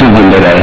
ముక్తి పొందేదా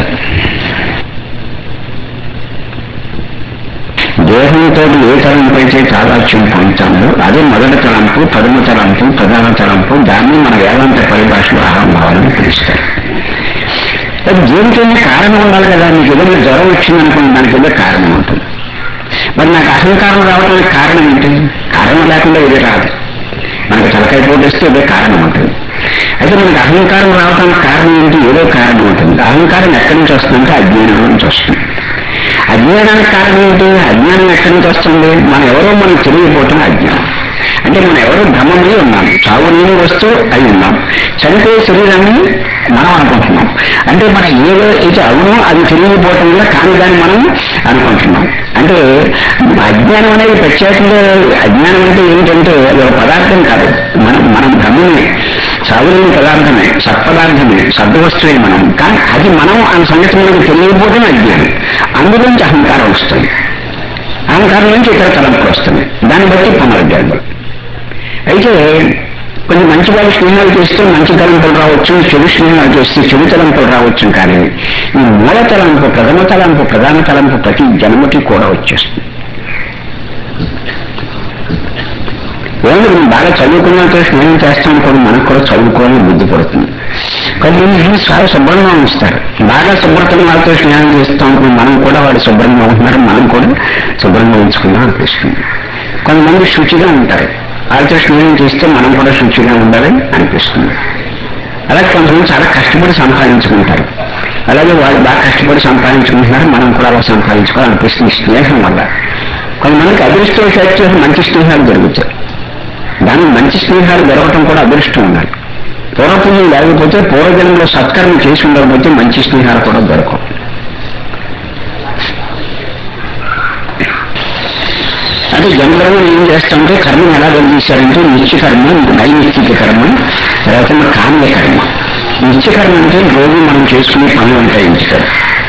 దేహంతో ఏ తలంపు అయితే తాదాత్యం పొందుతామో అదే మొదటి తలంపు పదమ తలంపు ప్రధాన తలంపు దాన్ని మన వేదాంత పరిభాషలో అహంభావాలను పిలుస్తారు అది దేనికైనా కారణం ఉండాలి కదా నీకు ఏదైనా జ్వరం వచ్చిందనుకోండి దానికి ఏదో కారణం ఉంటుంది మరి నాకు అహంకారం రావడానికి కారణం ఏంటి కారణం లేకుండా ఇది రాదు మనకు తలకాయ పోటేస్తే ఏదో కారణం ఉంటుంది అయితే మనకు అహంకారం రావడానికి కారణం ఏంటి ఏదో కారణం ఉంటుంది అహంకారం ఎక్కడి నుంచి వస్తుందంటే అజ్ఞానం నుంచి వస్తుంది అజ్ఞానానికి కారణం ఏంటి అజ్ఞానం ఎక్కడి నుంచి వస్తుంది మనం ఎవరో మనకు తెలియకపోవటం అజ్ఞానం అంటే మనం ఎవరో భ్రమమై ఉన్నాం చావు నేను వస్తూ అయి ఉన్నాం చనిపోయే శరీరాన్ని మనం అనుకుంటున్నాం అంటే మనం ఏదో అయితే అవునో అది తెలియకపోవటం వల్ల కాని దాన్ని మనం అనుకుంటున్నాం అంటే అజ్ఞానం అనేది ప్రత్యేకంగా అజ్ఞానం అంటే ఏంటంటే అది ఒక పదార్థం కాదు మనం మనం భ్రమమే చావులేని పదార్థమే సత్పదార్థమే సద్వస్తువే మనం కానీ అది మనం ఆ సంగతి మనకు తెలియకపోవడం అజ్ఞానం అందులోంచి అహంకారం వస్తుంది అహంకారం నుంచి ఇతర తలంపులు వస్తుంది దాన్ని బట్టి పునరుద్యోగం అయితే కొన్ని మంచి వాళ్ళ స్నేహాలు చేస్తే మంచి తలంపులు రావచ్చు చెడు స్నేహాలు చేస్తే చెడు తలంపులు రావచ్చు కానీ ఈ మూల తలంపు ప్రథమ తలంపు ప్రధాన తలంపు ప్రతి జన్మకి కూడా వచ్చేస్తుంది ఏమంటే మనం బాగా చదువుకున్నతో స్నేహం చేస్తాం కూడా మనకు కూడా చదువుకోవాలని బుద్ధి పడుతుంది కొంతమంది చాలా శుభ్రంగా ఉంచుతారు బాగా శుభ్రతను వాళ్ళతో స్నేహం చేస్తాం కూడా మనం కూడా వాడు శుభ్రంగా ఉంటున్నారు మనం కూడా శుభ్రంగా ఉంచుకుందాం అనిపిస్తుంది కొంతమంది శుచిగా ఉంటారు వాళ్ళతో స్నేహం చేస్తే మనం కూడా శుచిగా ఉండాలి అనిపిస్తుంది అలాగే కొంతమంది చాలా కష్టపడి సంపాదించుకుంటారు అలాగే వాళ్ళు బాగా కష్టపడి సంపాదించుకుంటున్నారు మనం కూడా అలా సంపాదించుకోవాలనిపిస్తుంది స్నేహం వల్ల కొంతమందికి అదృష్టం చేస్తే మంచి స్నేహాలు జరుగుతాయి దాని మంచి స్నేహాలు దొరకటం కూడా అదృష్టం ఉండాలి పూర్వపుణ్యం లేకపోతే పూర్వజన్మలో సత్కర్మ చేసి ఉండకపోతే మంచి స్నేహాలు కూడా దొరకవు అంటే జనరల్గా ఏం చేస్తామంటే కర్మను ఎలా విభజించారంటే నిత్య కర్మ నైమిత్తిక కర్మ తర్వాత మన కామ్య కర్మ నిత్య కర్మ అంటే రోజు మనం చేసుకునే పనులు ఉంటాయి ఇంటికాడ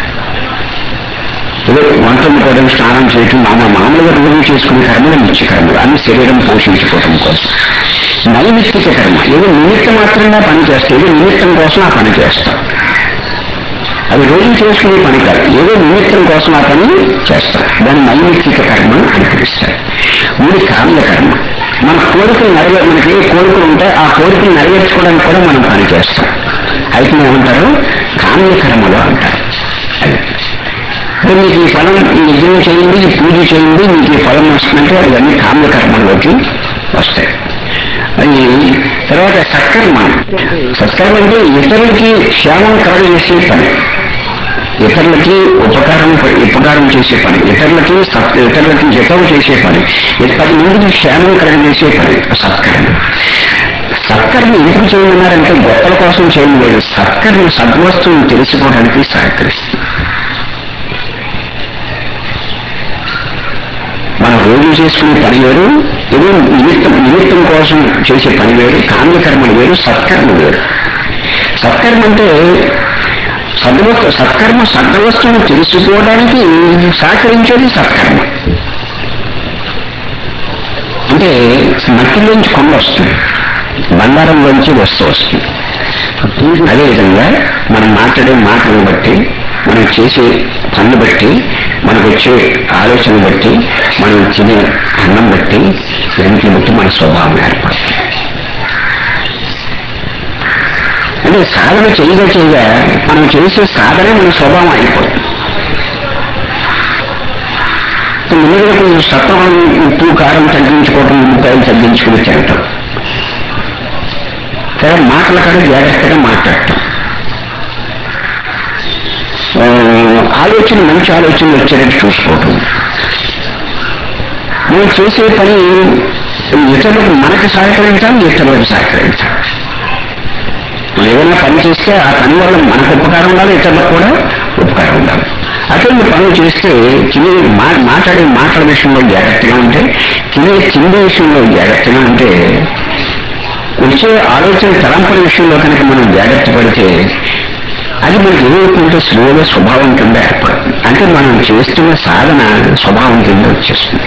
ఏదో వంట వండుకోవడం స్నానం చేయటం మామ మామూలుగా రోజు చేసుకునే కర్మలు నిత్య కర్మలు అన్ని శరీరం పోషించుకోవడం కోసం నైమిత్తిక కర్మ ఏదో నిమిత్తం మాత్రంగా పని చేస్తే ఏదో నిమిత్తం కోసం ఆ పని చేస్తాం అది రోజు చేసుకునే పని కాదు ఏదో నిమిత్తం కోసం ఆ పని చేస్తాం దాన్ని నైమిత్తిక కర్మ అని పిలుస్తారు మూడు కామ్య కర్మ మన కోరికలు నెరవే మనకి ఏ కోరికలు ఉంటే ఆ కోరికలు నెరవేర్చుకోవడానికి కూడా మనం పని చేస్తాం అయితే ఏమంటారు కామ్య కర్మలు అంటారు అది అంటే మీకు ఈ ఫలం ఈ యజ్ఞం చేయండి ఈ పూజ చేయండి మీకు ఈ ఫలం వస్తుందంటే అవన్నీ కామ్య కర్మల్లోకి వస్తాయి అది తర్వాత సత్కర్మ సత్కర్మ అంటే ఇతరులకి క్షేమం కలగజేసే పని ఇతరులకి ఉపకారం ఉపకారం చేసే పని ఇతరులకి సత్ ఇతరులకి హితం చేసే పని పది మందికి క్షేమం కలగజేసే పని సత్కర్మ సత్కర్మ ఎందుకు చేయమన్నారంటే గొప్పల కోసం చేయడం లేదు సత్కర్మ సద్వస్తువుని తెలుసుకోవడానికి సహకరిస్తుంది మనం రోజు చేసుకునే పని వేరు ఏదో నిమిత్తం నిమిత్తం కోసం చేసే పని వేరు కామ్యకర్మలు వేరు సత్కర్మ వేరు సత్కర్మ అంటే సద్వస్తు సత్కర్మ సద్వస్తువును తెలుసుకోవడానికి సహకరించేది సత్కర్మ అంటే మట్టిలోంచి కొండ వస్తుంది బంగారంలోంచి వస్తూ వస్తుంది అదేవిధంగా మనం మాట్లాడే మాటలను బట్టి మనం చేసే పనులు బట్టి మనకు వచ్చే ఆలోచన బట్టి మనం తినే అన్నం బట్టి వెంటనే బట్టి మన స్వభావం ఏర్పడుతుంది అంటే సాధన చేయగా చేయగా మనం చేసే సాధనే మన స్వభావం అయిపోతుంది ముందుగా కొంచెం సత్వం ఉప్పు కారం తగ్గించుకోవటం ఉల్లిపాయలు తగ్గించుకుని తినటం తర్వాత మాటల కాడ జాగ్రత్తగా మాట్లాడటం ఆ, ఆలోచన మంచి ఆలోచన వచ్చేటట్టు చూసుకోవటం మనం చేసే పని ఇతరులకు మనకు సహకరించాలి ఇతరులకు సహకరించాలి మనం ఏదైనా పని చేస్తే ఆ పని వల్ల మనకు ఉపకారం ఉండాలి ఇతరులకు కూడా ఉపకారం ఉండాలి అటువంటి పనులు చేస్తే తినే మా మాట్లాడే మాటల విషయంలో జాగ్రత్తగా ఉంటే తినే తిండి విషయంలో జాగ్రత్తగా ఉంటే వచ్చే ఆలోచన తలంపుల విషయంలో కనుక మనం జాగ్రత్త పడితే అది మనకి ఏమవుతుంటే స్లోగా స్వభావం కింద ఏర్పడుతుంది అంటే మనం చేస్తున్న సాధన స్వభావం కింద వచ్చేస్తుంది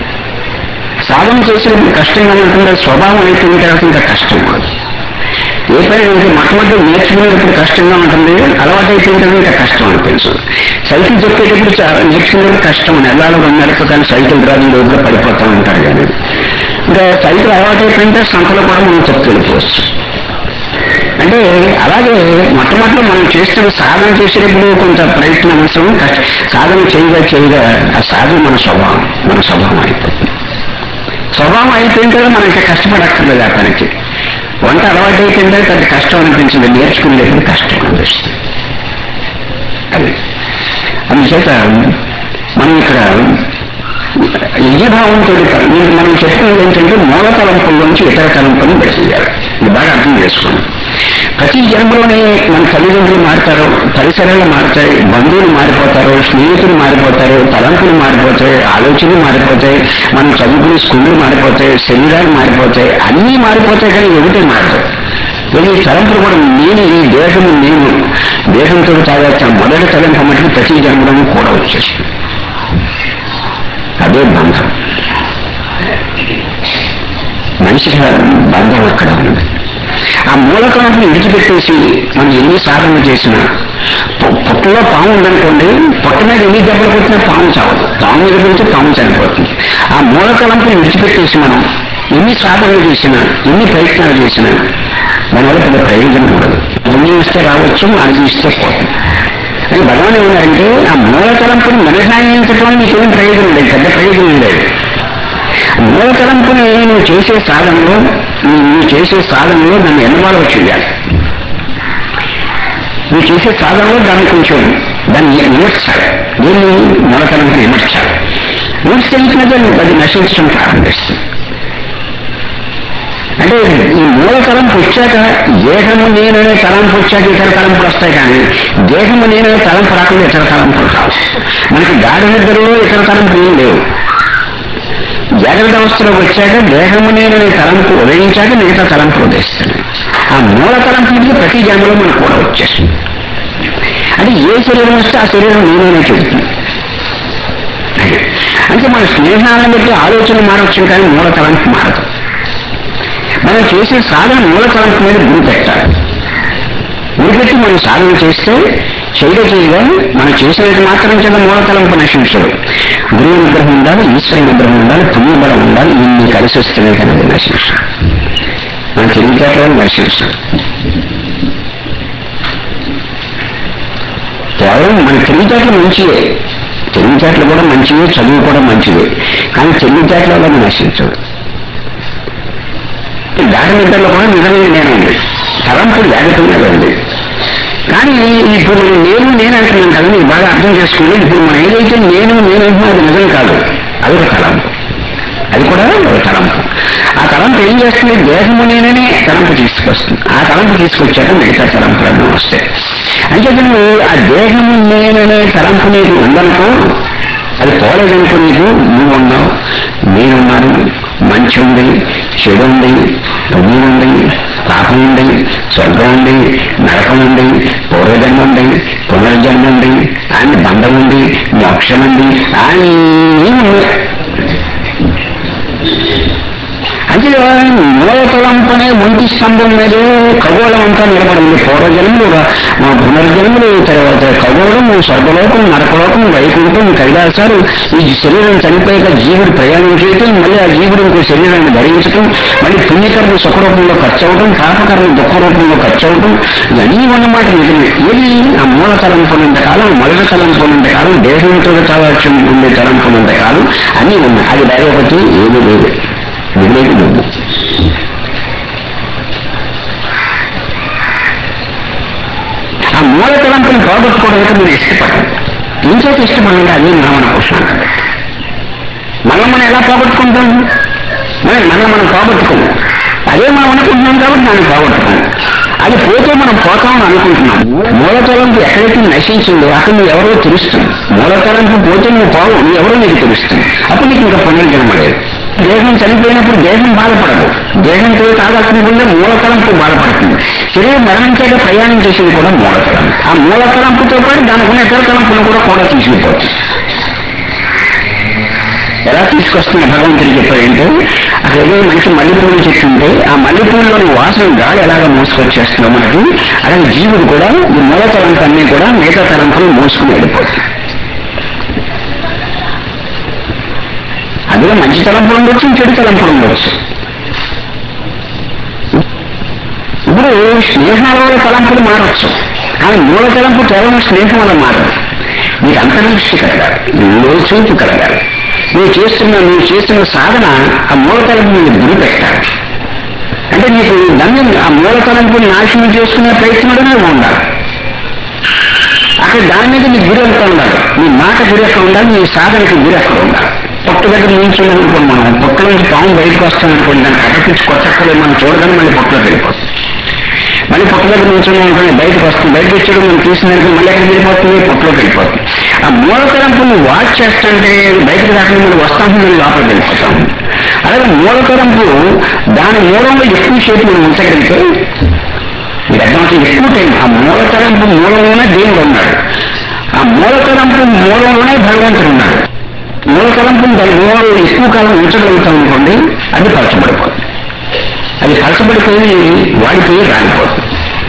సాధన చేసినప్పుడు కష్టంగా ఉంటుంది స్వభావం అయిపోయిన తర్వాత ఇంకా కష్టం కాదు ఏ పని అయితే మొట్టమొదటి నేర్చుకునేటప్పుడు కష్టంగా ఉంటుంది అలవాటు అయిపోయింది ఇంకా కష్టం అనిపించదు సైకిల్ చెప్పేటప్పుడు చాలా నేర్చుకునేటప్పుడు కష్టం నెలలో రెండు నెలలకు కానీ సైకిల్ రాని లోపల పడిపోతూ ఉంటారు కానీ ఇంకా సైకిల్ అలవాటు అయిపోయింటే సంతలో కూడా మనం చెప్పుకెళ్ళిపోవచ్చు అంటే అలాగే మొట్టమొదటి మనం చేస్తున్న సాధన చేసేటప్పుడు కొంత ప్రయత్నం అవసరం కష్ట- సాధన చేయగా చేయగా ఆ సాధన మన స్వభావం మన స్వభావం అయిపోతుంది స్వభావం అయిపోయిన తర్వాత మనం ఇంకా కష్టపడక్కర్లేదు ఆ పనికి వంట అలవాటు అయిపోయిందే పెద్ద కష్టం అనిపించింది నేర్చుకునేటప్పుడు కష్టం అనిపిస్తుంది అది అందుచేత మనం ఇక్కడ యజభావంతో మీరు మనం చెప్తున్నది ఏంటంటే మూల తలంపుల్లోంచి ఇతర తలంపులను బయటేయాలి ఇది బాగా అర్థం చేసుకోండి ప్రతి జన్మలోనే మన తల్లిదండ్రులు మారుతారు పరిసరాలు మారుతాయి బంధువులు మారిపోతారు స్నేహితులు మారిపోతారు తలంపులు మారిపోతాయి ఆలోచనలు మారిపోతాయి మనం చదువుకునే స్కూళ్ళు మారిపోతాయి శరీరాలు మారిపోతాయి అన్నీ మారిపోతాయి కానీ ఒకటే మారదు ఈ తలంపులు కూడా నేను ఈ దేహము నేను దేహంతో తాగొచ్చిన మొదటి తలంపు మటుకు ప్రతి జన్మలోనూ కూడా వచ్చేసింది అదే బంధం మనిషికి బంధం అక్కడ ఉంది ఆ మూలకలను విడిచిపెట్టేసి మనం ఎన్ని సాధన చేసినా పు- పుట్టలో పాము ఉందనుకోండి పుట్ట మీద ఎన్ని దెబ్బలు కొట్టినా పాము చావదు పాము మీద పెడితే పాము చనిపోతుంది ఆ మూలకలంపుని విడిచిపెట్టేసి మనం ఎన్ని సాధనలు చేసినా ఎన్ని ప్రయత్నాలు చేసినా దానివల్ల పెద్ద ప్రయోజనం ఉండదు పుణ్యం ఇస్తే రావచ్చు అనుభవిస్తే పోతుంది అని భగవాన్ ఏమన్నారంటే ఆ మూల తలంపుని మినహాయించడం నీకేం ప్రయోజనం లేదు పెద్ద ప్రయోజనం లేదు మూల తలంపుని నువ్వు చేసే సాధనలో నువ్వు నువ్వు చేసే సాధనలో దాన్ని ఎన్వాల్వ్ చేయాలి నువ్వు చేసే సాధనలో దాన్ని కొంచెం దాన్ని విమర్చాలి దీన్ని మూల తలంపుని విమర్చాలి విమర్శించినదే నువ్వు అది నశించడం ప్రారంభిస్తుంది అంటే ఈ మూల తలంపు వచ్చాక దేహము నేననే తలంపు వచ్చాక ఇతర తలంపులు వస్తాయి కానీ దేహము నేననే తలంపు రాకుండా ఇతర తలంపులు రావు మనకి గాఢ నిద్రలో ఇతర తలంపులు ఏం లేవు జాగ్రత్త అవస్థలోకి వచ్చాక దేహము నేననే తలంపు ఉదయించాక మిగతా తలంపులు ఉదయిస్తున్నాయి ఆ మూల తలంపుకి ప్రతి జన్మలో మనకు కూడా వచ్చేస్తుంది అంటే ఏ శరీరం వస్తే ఆ శరీరం నేననే చెబుతుంది అంటే మన స్నేహాలను బట్టి ఆలోచన మారచ్చు కానీ మూల తలంపు మారదు మనం చేసే సాధన మూల తలంపు మీద గురి పెట్టాలి గురి పెట్టి మనం సాధన చేస్తే చేయగా చేయగా మనం చేసినది మాత్రం చేత మూల తలంపు నశించదు గురువు నిగ్రహం ఉండాలి ఈశ్వర నిగ్రహం ఉండాలి పుణ్యబలం ఉండాలి ఇన్ని కలిసి వస్తేనే కానీ అది నశించదు మనం తెలివితేటలను నశించదు కేవలం మన తెలివితేటలు మంచివే తెలివితేటలు కూడా మంచివే చదువు కూడా మంచిదే కానీ తెలివితేటల వల్ల నశించదు గాఢ నిద్రలో కూడా నిజమే నేనండి తలంపుడు జాగ్రత్తగా ఉంది కానీ ఇప్పుడు నేను నేను అంటున్నాను కదా మీరు బాగా అర్థం చేసుకోండి ఇప్పుడు మనం ఏదైతే నేను నేను అంటున్నా అది నిజం కాదు అది ఒక తలంపు అది కూడా ఒక తలంపు ఆ తలంపు ఏం చేస్తుంది దేహము నేననే తలంపు తీసుకొస్తుంది ఆ తలంపు తీసుకొచ్చాక మిగతా తలంపులన్నీ వస్తాయి అంటే నువ్వు ఆ దేహము నేననే తలంపు నీకు ఉందనుకో అది పోలేదనుకో నీకు నువ్వు ఉన్నావు నేనున్నాను మంచి ఉంది చెడు ఉంది పుణ్యం ఉంది పాపం ఉంది స్వర్గం ఉంది నరకం ఉంది పూర్వజన్మ ఉంది పునర్జన్మ ఉంది అని బంధం ఉంది మోక్షం ఉంది అన్నీ ఉన్నాయి అంటే మూలతలంపనే ఒంటి స్తంభం మీదే ఖగోళం అంతా నిలబడింది పూర్వజన్మలు రా- మా పునర్జన్మలు తర్వాత ఖగోళం స్వర్గలోకం నరకలోకం వైకుంఠం కైలాసాలు ఈ శరీరం చనిపోయాక జీవుడు ప్రయాణం చేయటం మళ్ళీ ఆ జీవుడు ఇంకో శరీరాన్ని ధరించటం మళ్ళీ పుణ్యకర్మ సుఖరూపంలో ఖర్చు అవటం పాపకర్మ దుఃఖ రూపంలో ఖర్చు అవటం ఇవన్నీ ఉన్నమాట నిజమే ఏది ఆ మూల తలంపునంత కాలం మొదటి తలంపునంత కాలం దేహంతో కావచ్చు ఉండే తలంపునంత కాలం అన్నీ ఉన్నాయి అది వేరే ఒకటి ఏమీ లేదు మిగిలేదు నువ్వు ఆ మూల తలంపుని పోగొట్టుకోవడానికి మీరు ఇష్టపడండి ఇంకేత ఇష్టపడండి అది నామన పోషణ మనం మనం ఎలా పోగొట్టుకుంటాం మనం మనం మనం పోగొట్టుకోం అదే మనం అనుకుంటున్నాం కాబట్టి దాన్ని పోగొట్టుకోం అది పోతే మనం పోతామని అనుకుంటున్నాం మూలతలంపు ఎక్కడైతే నశించిందో అక్కడ నువ్వు ఎవరో తెలుస్తుంది మూలతలంపు పోతే నువ్వు పోవు నువ్వు ఎవరో నీకు తెలుస్తుంది అప్పుడు నీకు ఇంకా పునర్జన్మ లేదు దేహం చనిపోయినప్పుడు దేహం బాధపడదు దేహంతో తాదాత్మ్యకుండా మూలతలంపు బాధపడుతుంది శరీరం మరణించాక ప్రయాణం చేసేది కూడా మూలతలంపు ఆ మూలతలంపుతో పాటు దానికి ఉన్న ఇతర తలంపులు కూడా కూడా తీసుకుపోతుంది ఎలా తీసుకొస్తున్న భగవంతుడు చెప్పాడంటే అక్కడ ఏదో మంచి మల్లెపూలు చెట్టు ఉంటే ఆ మల్లెపూలలోని వాసన గాలి ఎలాగ మోసుకొచ్చేస్తుందో మనకి అలాగే జీవుడు కూడా ఈ మూల తలంపన్నీ కూడా మిగతా తలంపులు మోసుకుని వెళ్ళిపోతుంది అందులో మంచి తలంపులు ఉండొచ్చు చెడు తలంపులు ఉండొచ్చు ఇప్పుడు స్నేహాల వల్ల తలంపులు మారచ్చు కానీ మూల తలంపు కేవలం స్నేహం వల్ల మారదు నీకు అంతర్దృష్టి కలగాలి లోచూపు కలగాలి నువ్వు చేస్తున్న నువ్వు చేస్తున్న సాధన ఆ మూల తలంపు మీద గురి పెట్టాలి అంటే నీకు దాన్ని ఆ మూల తలంపుని నాశనం చేసుకునే ప్రయత్నంలోనే ఉండాలి అక్కడ దాని మీద నీ గురి ఎంత ఉండాలి నీ మాట గురి ఎక్కడ ఉండాలి నీ సాధనకి గురి ఎక్కడ ఉండాలి పొట్ట దగ్గర నిల్చున్నాం అనుకోండి మనం పొట్ట నుంచి పాము బయటకు వస్తాం అనుకోండి దాన్ని కట్టపించి కొట్టక్కలేదు మనం చూడగానే మళ్ళీ పొట్టలోకి వెళ్ళిపోతుంది మళ్ళీ పొట్ట దగ్గర నిల్చున్నాం అనుకోండి బయటకు వస్తుంది బయటకు వచ్చాడు మనం తీసినాక మళ్ళీ ఎక్కడ వెళ్ళిపోతుంది పొట్టలోకి వెళ్ళిపోతుంది ఆ మూలతరంపు నువ్వు వాచ్ చేస్తుంటే బయటకు రాకుండా మనం వస్తాం మళ్ళీ లోపలికి వెళ్ళిపోతాం అలాగే మూలతరంపు దాని మూలంలో ఎక్కువ సేపు మనం ఉంచగలిగితే మీరు అర్థమవుతుంది ఎక్కువ టైం ఆ మూలతరంపు మూలంలోనే దేవుడు ఉన్నాడు ఆ మూలతరంపు మూలంలోనే భగవంతుడు ఉన్నాడు మూలతలంపు దాని మూలంలో ఎక్కువ కాలం ఉంచగలుగుతాం అనుకోండి అది పరచబడిపోతుంది అది పరచబడిపోయి వాడిపోయి రాలిపోతుంది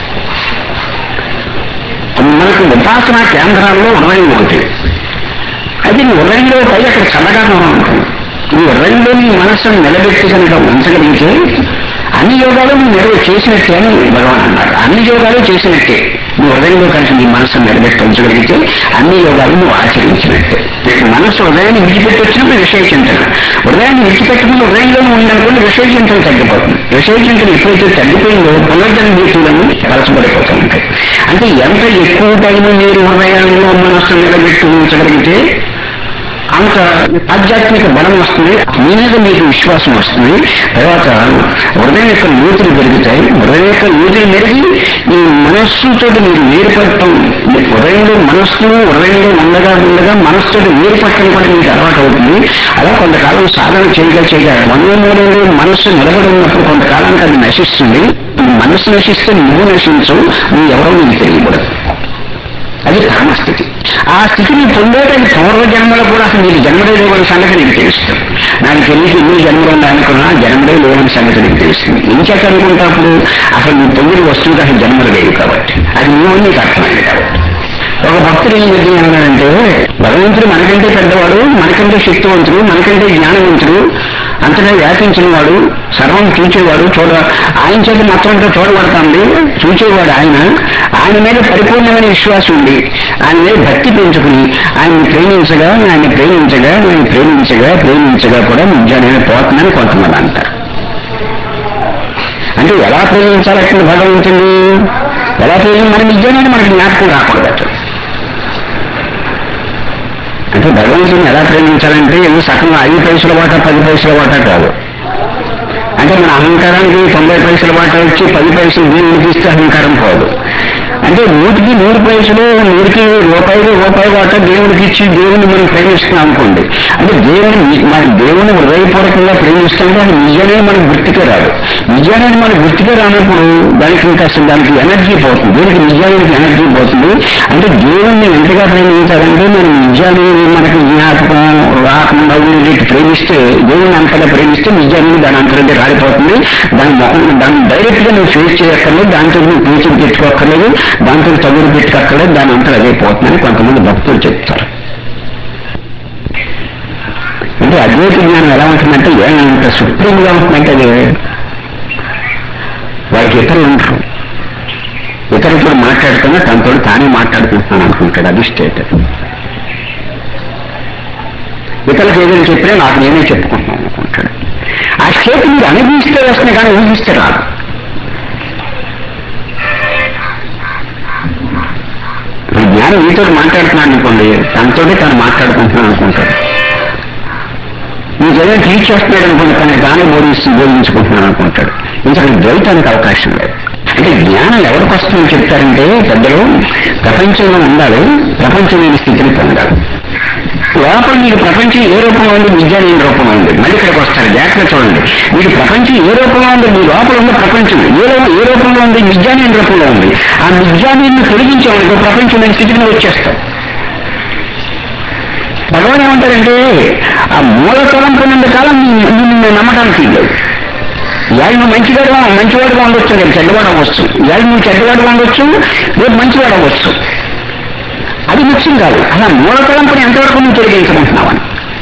మనకు ఉపాసనా కేంద్రాల్లో హృదయం ఒకటి అది నీ హృదయంలో పై అక్కడ చల్లగా ఉంటుంది నీ హృదయంలో నీ మనస్సును నిలబెట్టి కనుక ఉంచగలిగితే అన్ని యోగాలు నువ్వు నెరవేరు చేసినట్టే అని భగవాన్ అన్నారు అన్ని యోగాలు చేసినట్టే నువ్వు హృదయంలో కలిసి నీ మనస్సును నిలబెట్టి ఉంచగలిగితే అన్ని యోగాలు నువ్వు ఆచరించినట్టే మనస్సు హృదయాన్ని విడిచిపెట్టి వచ్చినప్పుడు విషయ చింతన హృదయాన్ని విడిచిపెట్టకుండా హృదయంలో ఉందనుకోండి విషయ చింతన తగ్గిపోతుంది విషయ చింతన ఎప్పుడైతే తగ్గిపోయిందో పునర్జన్మ జీవితాలను కలసపడిపోతూ ఉంటాయి అంటే ఎంత ఎక్కువ టైం మీరు హృదయంలో మనస్సు నిలబెట్టి ఉంచగలిగితే అంత ఆధ్యాత్మిక బలం వస్తుంది మీ మీద మీకు విశ్వాసం వస్తుంది తర్వాత హృదయం యొక్క నూతులు పెరుగుతాయి హృదయం యొక్క నూతులు మెరిగి ఈ మనస్సుతో మీరు వేరుపడటం మీ హృదయంలో మనస్సు హృదయంలో ఉండగా ఉండగా మనస్సుతో వేరుపడటం కూడా మీకు అలవాటు అవుతుంది అలా కొంతకాలం సాధన చేయగా చేయగా మనోమూలంలో మనస్సు నిలబడి ఉన్నప్పుడు కొంతకాలానికి అది నశిస్తుంది మనస్సు నశిస్తే నువ్వు నశించవు నువ్వు ఎవరో నీకు తెలియకూడదు అది పరమస్థితి ఆ స్థితిని పొందేటది పూర్వ జన్మలో కూడా అసలు నీకు జన్మడే లేవని సంగతి నీకు తెలుస్తుంది నాకు తెలిసి ఎన్ని జన్మలు ఉన్నాయనుకున్నా జన్మడే లేవని సంగతి నీకు తెలుస్తుంది ఇంకెక్క అనుకుంటాప్పుడు అసలు నువ్వు పొందిన వస్తువుకి అసలు జన్మలు లేవు కాబట్టి అది నువ్వు నీకు అర్థమైంది కాబట్టి ఒక భక్తుడు ఏం చెప్తున్నాడంటే భగవంతుడు మనకంటే పెద్దవాడు మనకంటే శక్తివంతుడు మనకంటే జ్ఞానవంతుడు అంతగా వ్యాపించిన వాడు సర్వం చూచేవాడు చూడ ఆయన చేత మొత్తం అంతా చూడబడతాండి చూచేవాడు ఆయన ఆయన మీద పరిపూర్ణమైన విశ్వాసం ఉంది ఆయన మీద భక్తి పెంచుకుని ఆయన్ని ప్రేమించగా ఆయన్ని ప్రేమించగా ఆయన ప్రేమించగా ప్రేమించగా కూడా నిజాన్ని పోతుందని కొంతమంది అంటారు అంటే ఎలా ప్రేమించాలంటే భగవంతుని ఎలా ప్రేమి మన నిజాన్ని మనకి జ్ఞాపకం రాకూడదు అంటే భగవంతుని ఎలా ప్రేమించాలంటే ఏదో సకంగా ఐదు పైసల వాట పది పైసల వాట కాదు అంటే మన అహంకారానికి తొంభై పైసల వాట వచ్చి పది పైసలు దేవుడికి ఇస్తే అహంకారం పోదు అంటే నూటికి నూరు పైసలు నూటికి రూపాయలు రూపాయి వాట దేవుడికి ఇచ్చి దేవుని మనం ప్రేమిస్తున్నాం అనుకోండి అంటే దేవుని మన దేవుని హృదయపూర్వకంగా ప్రేమిస్తుంటే అది నిజమే మనకు గుర్తుకే రాదు నిజానికి మనకు గుర్తుకే రానప్పుడు దానికి ఇంకా అసలు దానికి ఎనర్జీ పోతుంది దీనికి నిజానికి ఎనర్జీ పోతుంది అంటే దేవుణ్ణి ఎంతగా ప్రేమించాలంటే మనం నిజాన్ని మనకి జ్ఞాపకం రాకుండా ఉండేటి ప్రేమిస్తే దేవుణ్ణి అంతగా ప్రేమిస్తే నిజాన్ని దాని అంతరంగా రాలిపోతుంది దాని మొహం దాన్ని డైరెక్ట్ గా నువ్వు ఫేస్ చేయక్కర్లేదు దాంతో నువ్వు టీచింగ్ పెట్టుకోక్కర్లేదు దాంతో చదువులు పెట్టుకోక్కర్లేదు దాని అంతా అదే పోతుందని కొంతమంది భక్తులు చెప్తారు అంటే అద్వైత జ్ఞానం ఎలా ఉంటుందంటే ఎంత సుప్రీంగా ఉంటుందంటే అది వాడికి ఇతరులు ఉంటారు ఇతరులతో మాట్లాడుతున్నా తనతో తానే మాట్లాడుకుంటున్నాను అనుకుంటాడు అది స్టేట్ ఇతరులకు ఏదైనా చెప్పినా నాకు నేనే చెప్పుకుంటున్నాను అనుకుంటాడు ఆ స్టేట్ మీరు అనుభవిస్తే వస్తుంది కానీ ఊహిస్తే రాదు ఈ జ్ఞానం మీతో మాట్లాడుతున్నాను అనుకోండి తనతోటి తను మాట్లాడుకుంటున్నాను అనుకుంటాడు మీకు ఏదైనా టీచ్ చేస్తున్నాడు అనుకోండి తన తానే బోధిస్తూ బోధించుకుంటున్నాను అనుకుంటాడు ఇంకా ద్వైతానికి అవకాశం లేదు అంటే జ్ఞానం ఎవరికి వస్తుందని చెప్తారంటే పెద్దలు ప్రపంచంలో ఉండాలి ప్రపంచం లేని స్థితిని పొందాలి లోపల మీకు ప్రపంచం ఏ రూపంలో ఉంది విద్య లేని రూపంలో ఉంది మళ్ళీ ఇక్కడికి వస్తారు జాగ్రత్త చూడండి మీకు ప్రపంచం ఏ రూపంలో ఉంది మీ లోపల ఉన్న ప్రపంచం ఏ రూ- ఏ రూపంలో ఉంది విద్యానేని రూపంలో ఉంది ఆ విద్యానేని తొలగించామనుకో ప్రపంచం లేని స్థితికి నువ్వు వచ్చేస్తావు భగవాన్ ఏమంటారంటే ఆ మూల తలంపు ఉన్నంత కాలం నీ- నిన్ను నమ్మటానికి లేదు ఇవాళ నువ్వు మంచివాడుగా మంచివాడుగా ఉండొచ్చు రేపు చెడ్డవాడు అవ్వచ్చు ఇవాళ నువ్వు చెడ్డవాడుగా ఉండొచ్చు రేపు మంచివాడు అవ్వచ్చు అది ముఖ్యం కాదు అలా మూల తలంపుని ఎంతవరకు నువ్వు తొలగించుకుంటున్నావని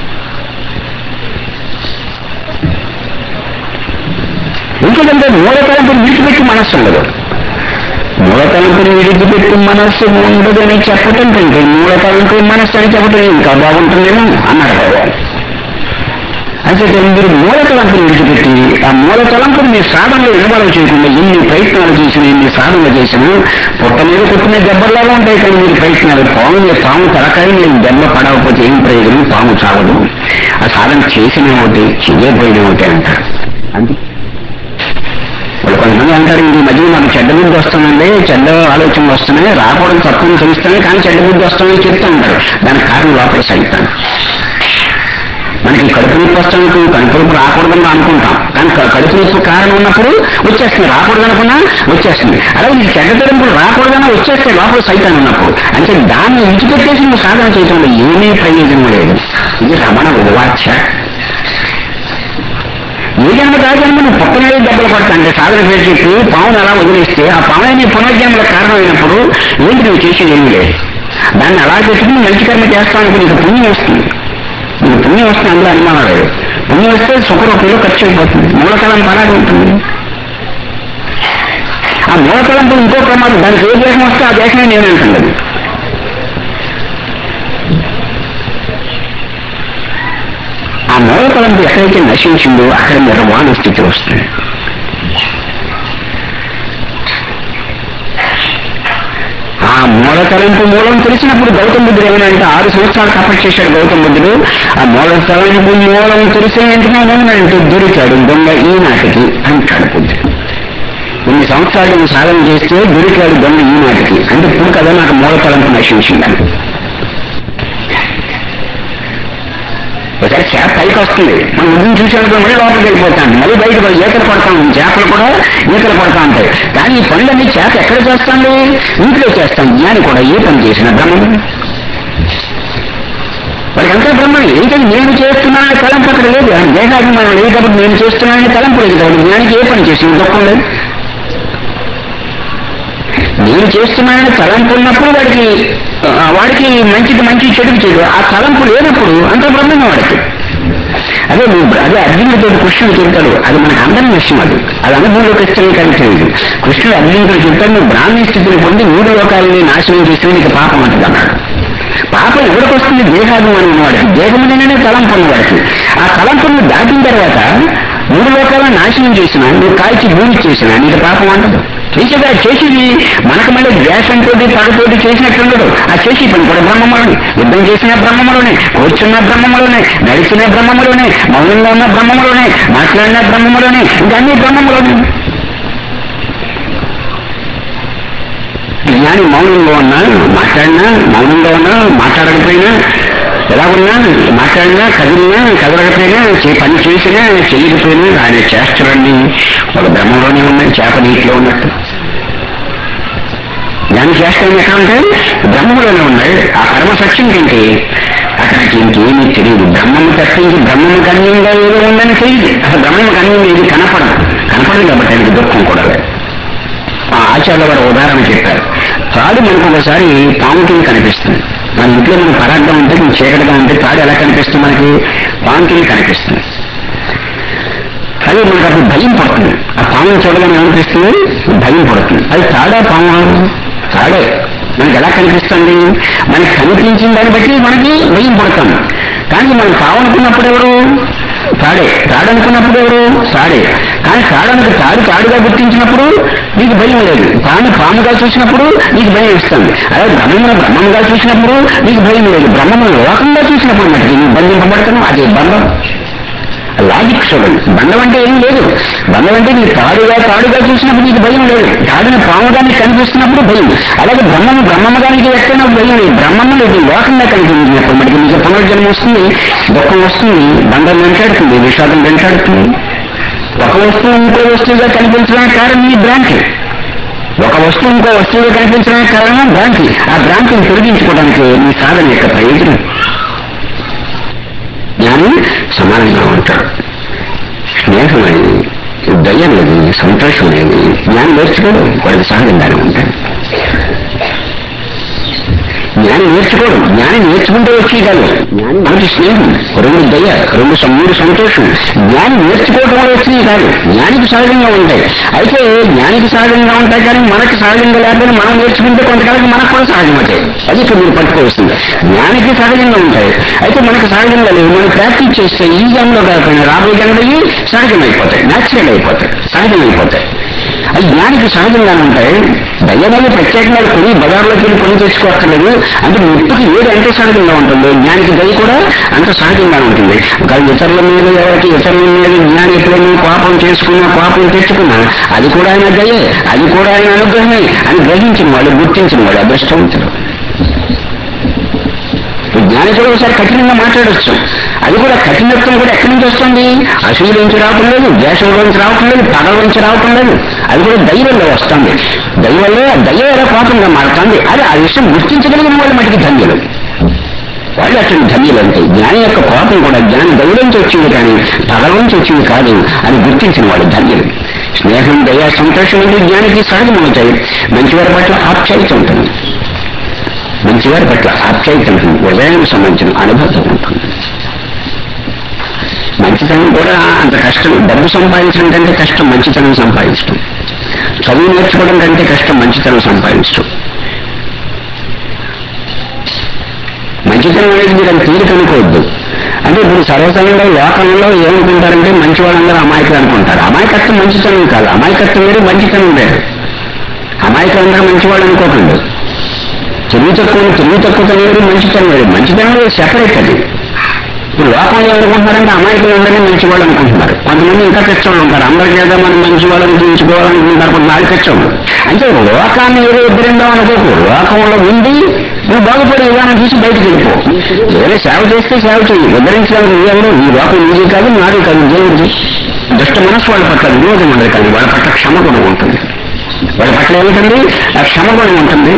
ఎందుకంటే మూల తలంపుని విడిచిపెట్టి మనస్సు ఉండదు మూల తలంపుని విడిచిపెట్టి మనస్సు ఉండదని చెప్పటం కంటే మూల తలంపు మనస్సు అని చెప్పటం ఇంకా బాగుంటుందేమో అన్నాడు భగవాన్ అయితే మీరు మూల తలంపుని విడిచిపెట్టి ఆ మూల తలంపుని మీ సాధనలో ఇన్వాల్వ్ చేయకుండా ఎన్ని ప్రయత్నాలు చేసినా ఎన్ని సాధనలు చేసినా పొట్ట మీద కొట్టిన దెబ్బల్లాగా ఉంటాయి కానీ మీరు ప్రయత్నాలు పాము మీద పాము తలకాయ మీరు దెబ్బ పడకపోతే ఏం ప్రయోజనం పాము చావదు ఆ సాధన చేసినా ఒకటి చేయకపోయినా ఒకటి అంటారు అంతే ఇప్పుడు కొంతమంది అంటారు ఈ మధ్య మాకు చెడ్డ బుద్ధి వస్తుందండి చెడ్డ ఆలోచనలు వస్తున్నాయి రాకూడదు తప్పుని తెలుస్తున్నాయి కానీ చెడ్డ బుద్ధి వస్తుందని చెప్తూ ఉంటారు దానికి కారణం లోపల సైతాన్ మనకి కడుపు నొప్పి వస్తానికి కడుపు నొప్పి రాకూడదని అనుకుంటాం కానీ క- కడుపు నొప్పి కారణం ఉన్నప్పుడు వచ్చేస్తుంది రాకూడదు అనుకున్నా వచ్చేస్తుంది అలాగే నీకు చెడ్డ తరంపులు రాకూడదన్నా వచ్చేస్తాయి లోపల సైతాన్ ఉన్నప్పుడు అంటే దాన్ని విడిచిపెట్టేసి నువ్వు సాధన చేయటంలో ఏమీ ప్రయోజనం లేదు ఇది రమణ ఉవాచ ఏ జన్మ కాదు జన్మ నువ్వు పక్కనే దెబ్బలు పడతా అంటే సాధన పేరు చెప్పి పావును అలా వదిలేస్తే ఆ పావునే నీ పునర్జన్మల కారణమైనప్పుడు ఏంటి నువ్వు చేసేది ఏమి లేదు దాన్ని అలా పెట్టుకుని మంచి కర్మ చేస్తానికి నీకు పుణ్యం వస్తుంది నీకు పుణ్యం వస్తుంది అందులో అనుమానం లేదు పుణ్యం వస్తే సుఖరూపంలో ఖర్చు అయిపోతుంది మూలకలం అలాగే ఉంటుంది ఆ మూలకలంతో ఇంకో ప్రమాదం దానికి ఏ దేశం వస్తే ఆ దేశమే నేను అంటుంది ఆ మూలకలంతో ఎక్కడైతే నశించిందో అక్కడ నిర్వాణ స్థితి వస్తుంది ఆ మూల తలంపు మూలం తెలిసినప్పుడు గౌతమ బుద్ధుడు ఏమనంటే ఆరు సంవత్సరాలు తపస్సు చేశాడు గౌతమ బుద్ధుడు ఆ మూల తలంపు మూలం తెలిసిన వెంటనే ఏమనంటే దొరికాడు దొంగ ఈనాటికి అంటాడు బుద్ధుడు కొన్ని సంవత్సరాలు నువ్వు సాధన చేస్తే దొరికాడు దొంగ ఈనాటికి అంటే ఇప్పుడు కదా నాకు మూల తలంపు నశించిందని ఒకసారి చేప పైకి వస్తుంది మనం ఉదయం చూసేటప్పుడు మళ్ళీ లోపలికి వెళ్ళిపోతాం మళ్ళీ బయట పోయి ఈతలు పడతాం చేపలు కూడా ఈతలు పడతా ఉంటాయి కానీ ఈ పనులన్నీ చేప ఎక్కడ చేస్తాండి ఇంట్లో చేస్తాం జ్ఞాని కూడా ఏ పని చేసిన బ్రహ్మం వాడికంతా బ్రహ్మం ఏంటంటే నేను చేస్తున్నానని తలంపు అక్కడ లేదు ఆయన దేహాభిమానం లేదు కాబట్టి నేను చేస్తున్నానని తలంపు లేదు కాబట్టి జ్ఞానికి ఏ పని చేసిన దుఃఖం లేదు నేను చేస్తున్నానని తలంపు ఉన్నప్పుడు వాడికి ఆ, వాడికి మంచిది మంచి చెడుకు చెడు ఆ తలంపు లేనప్పుడు అంత బ్రహ్మం వాడికి అదే నువ్వు అదే అర్జునుడితో కృష్ణుడు చెప్తాడు అది మనకు అందరి విషయం అది అది అనుభవంలోకి వస్తే కానీ తెలియదు కృష్ణుడు అర్జునుడితో చెప్తాడు నువ్వు బ్రాహ్మీ స్థితిని పొంది మూడు లోకాలని నాశనం చేస్తే నీకు పాపం అంటుంది అన్నాడు పాపం ఎవరికి వస్తుంది దేహాభిమానం ఉన్నవాడికి దేహముననే తలంపు ఉన్నవాడికి ఆ తలంపును దాటిన తర్వాత మూడు లోకాలను నాశనం చేసినా నువ్వు కాల్చి భూమి చేసినా నీకు పాపం అంటదు చేసేదా చేసేది మనకు మళ్ళీ ద్వేషంతో పగతోటి చేసినట్టు ఉండదు ఆ చేసి పని కూడా బ్రహ్మములోనే యుద్ధం చేసిన బ్రహ్మములోనే కూర్చున్న బ్రహ్మములోనే నడిచిన బ్రహ్మములోనే మౌనంగా ఉన్న బ్రహ్మములోనే మాట్లాడిన బ్రహ్మములోనే ఇంకా అన్ని బ్రహ్మములోనే జ్ఞాని మౌనంగా ఉన్నా మాట్లాడినా మౌనంగా ఉన్నా మాట్లాడకపోయినా ఎలా ఉన్నా మాట్లాడినా కదిలినా కదలకపోయినా చే- పని చేసినా చేయకపోయినా ఆయన చేష్టలన్నీ ఒక బ్రహ్మంలోనే ఉన్నాయి చేప నీటిలో ఉన్నట్టు జ్ఞాని చేష్టలు ఎక్కడ ఉంటాయి బ్రహ్మంలోనే ఉన్నాయి ఆ పరమ సత్యం కంటే అతనికి ఇంకేమీ తెలియదు బ్రహ్మము తప్పించి బ్రహ్మము గణ్యంగా ఏదో ఉందని తెలియదు అసలు బ్రహ్మము గణ్యంగా ఏది కనపడదు కనపడదు కాబట్టి ఆయనకి దుఃఖం కూడా లేదు ఆ ఆచార్య వారు ఉదాహరణ చెప్పారు తాడు మనకు ఒకసారి పాము కింద కనిపిస్తుంది మన ఇంట్లో మనం పరాగ్గా ఉంటే మనం చీకటిగా ఉంటే తాడు ఎలా కనిపిస్తుంది మనకి పాము కింద కనిపిస్తుంది అది మనకు అప్పుడు భయం పడుతుంది ఆ పామును చూడగానే ఏమనిపిస్తుంది భయం పడుతుంది అది తాడా పాము తాడే మనకి ఎలా కనిపిస్తుంది మనకి కనిపించిన దాన్ని బట్టి మనకి భయం పడుతుంది కానీ మనం తావనుకున్నప్పుడు ఎవరు తాడే తాడనుకున్నప్పుడు ఎవరు తాడే కానీ తాడనుకు తాడు తాడుగా గుర్తించినప్పుడు నీకు భయం లేదు పాము పాముగా చూసినప్పుడు నీకు భయం ఇస్తుంది అలాగే బ్రహ్మమును బ్రహ్మముగా చూసినప్పుడు నీకు భయం లేదు బ్రహ్మమును లోకంగా చూసినప్పుడు మటుకు నీకు బంధింపబడుతున్నావు అదే బంధం లాజిక్ చూడండి బంధం అంటే ఏం లేదు బంధం అంటే నీ తాడుగా తాడుగా చూసినప్పుడు నీకు భయం లేదు తాడుని పాముగా నీకు కనిపిస్తున్నప్పుడు భయం అలాగే బ్రహ్మము బ్రహ్మముగా నీకు ఎక్కడైనప్పుడు భయం లేదు బ్రహ్మము నీకు లోకంగా కనిపించినప్పుడు మనకి నీకు పునర్జన్మ వస్తుంది దుఃఖం వస్తుంది బంధం వెంటాడుతుంది విషాదం వెంటాడుతుంది ఒక వస్తువు ఇంకో వస్తువుగా కనిపించడానికి కారణం నీ భ్రాంతి ఒక వస్తువు ఇంకో వస్తువుగా కనిపించడానికి కారణం భ్రాంతి ఆ భ్రాంతిని తొలగించుకోవడానికి నీ సాధన యొక్క ప్రయోజనం జ్ఞాని సమానంగా ఉంటాడు స్నేహం అనేది దయ అనేది సంతోషం అనేది జ్ఞానం నేర్చుకోడు వాడికి సహజంగానే ఉంటాడు జ్ఞానం నేర్చుకోడు జ్ఞానం నేర్చుకుంటే వచ్చి కాదు జ్ఞానం ఒకటి స్నేహం రెండు దయ రెండు సం- మూడు సంతోషం జ్ఞానం నేర్చుకోవడం వల్ల వచ్చినవి కాదు జ్ఞానికి సహజంగా ఉంటాయి అయితే జ్ఞానికి సహజంగా ఉంటాయి కానీ మనకి సహజంగా లేకపోతే మనం నేర్చుకుంటే కొంతకాలం మనకు కూడా సహజం అవుతాయి అది ఇప్పుడు మీరు పట్టుకోవాల్సింది జ్ఞానికి సహజంగా ఉంటాయి అయితే మనకు సహజంగా లేవు మనం ప్రాక్టీస్ చేస్తే ఈ జన్మలో కాకపోయినా రాబోయే జన్మలో సహజం అయిపోతాయి న్యాచురల్ అయిపోతాయి సహజం అయిపోతాయి అది జ్ఞానికి సహజంగానే ఉంటాయి దయ్యమని ప్రత్యేకంగా కొని బజార్లోకి వెళ్ళి కొని తెచ్చుకోక్కర్లేదు అంటే ముట్టుకు ఏది ఎంత సహజంగా ఉంటుంది జ్ఞానికి దయ కూడా అంత సహజంగా ఉంటుంది ఒక ఇతరుల మీద ఎవరికి ఇతరుల మీద జ్ఞాని ఎప్పుడైనా కోపం చేసుకున్నా కోపం తెచ్చుకున్నా అది కూడా ఆయన దయే అది కూడా ఆయన అనుగ్రహమే అని గ్రహించిన వాళ్ళు గుర్తించిన వాళ్ళు అదృష్టవంతులు జ్ఞాని కూడా ఒకసారి కఠినంగా మాట్లాడచ్చు అది కూడా కఠినత్వం కూడా ఎక్కడి నుంచి వస్తుంది అసూయ నుంచి రావటం లేదు ద్వేషంలో నుంచి రావటం లేదు పగల నుంచి రావటం లేదు అది కూడా దైవంలో వస్తుంది దైవంలో దయ ఎలా కోపంగా మారుతుంది అది ఆ విషయం గుర్తించగలిగిన వాళ్ళు మటుకు ధన్యులు వాళ్ళు అటువంటి ధన్యులు అంటే జ్ఞాని యొక్క కోపం కూడా జ్ఞాని దైవంలోంచి వచ్చింది కానీ పగల నుంచి వచ్చింది కాదు అని గుర్తించిన వాళ్ళు ధన్యులు స్నేహం దయ సంతోషం అంటే జ్ఞానికి సహజమవుతాయి మంచివారి పట్ల ఆప్యాయత ఉంటుంది మంచివారి పట్ల ఆప్యాయత ఉంటుంది హృదయానికి సంబంధించిన అనుభవం ఉంటుంది మంచితనం కూడా అంత కష్టం డబ్బు సంపాదించడం కంటే కష్టం మంచితనం సంపాదించడం చదువు నేర్చుకోవడం కంటే కష్టం మంచితనం సంపాదించడం మంచితనం అనేది మీరు అది తీరిక అనుకోవద్దు అంటే ఇప్పుడు సర్వసాధారణంగా లోకంలో ఏమనుకుంటారంటే మంచి వాళ్ళందరూ అమాయకులు అనుకుంటారు అమాయకత్వం మంచితనం కాదు అమాయకత్వం వేరు మంచితనం వేరు అమాయకులందరూ మంచివాళ్ళు అనుకోకండి తెలివి తక్కువ తెలివి తక్కువ వేరు మంచితనం వేరు మంచితనం వేరు సెపరేట్ అది ఇప్పుడు లోకంలో ఏమనుకుంటున్నారంటే అమాయకులు అందరినీ మంచి వాళ్ళు అనుకుంటున్నారు కొంతమంది ఇంకా తెచ్చోళ్ళు ఉంటారు అందరికీ ఏదో మనం మంచి వాళ్ళని తీర్చుకోవాలనుకుంటారు కొంత నాలుగు తెచ్చోళ్ళు అంటే లోకాన్ని ఏదో ఇద్దరిందో అనుకోకు లోకంలో ఉండి నువ్వు బాగుపడే విధానం చూసి బయటకు వెళ్ళిపో వేరే సేవ చేస్తే సేవ చెయ్యి ఉద్ధరించడానికి నువ్వెవరు నీ లోకం నీది కాదు నాది కాదు దేవుడిది దుష్ట మనసు వాళ్ళ పట్ల విరోధం ఉండదు కానీ వాళ్ళ పట్ల క్షమ గుణం ఉంటుంది వాళ్ళ పట్ల ఏమిటండి ఆ క్షమ గుణం ఉంటుంది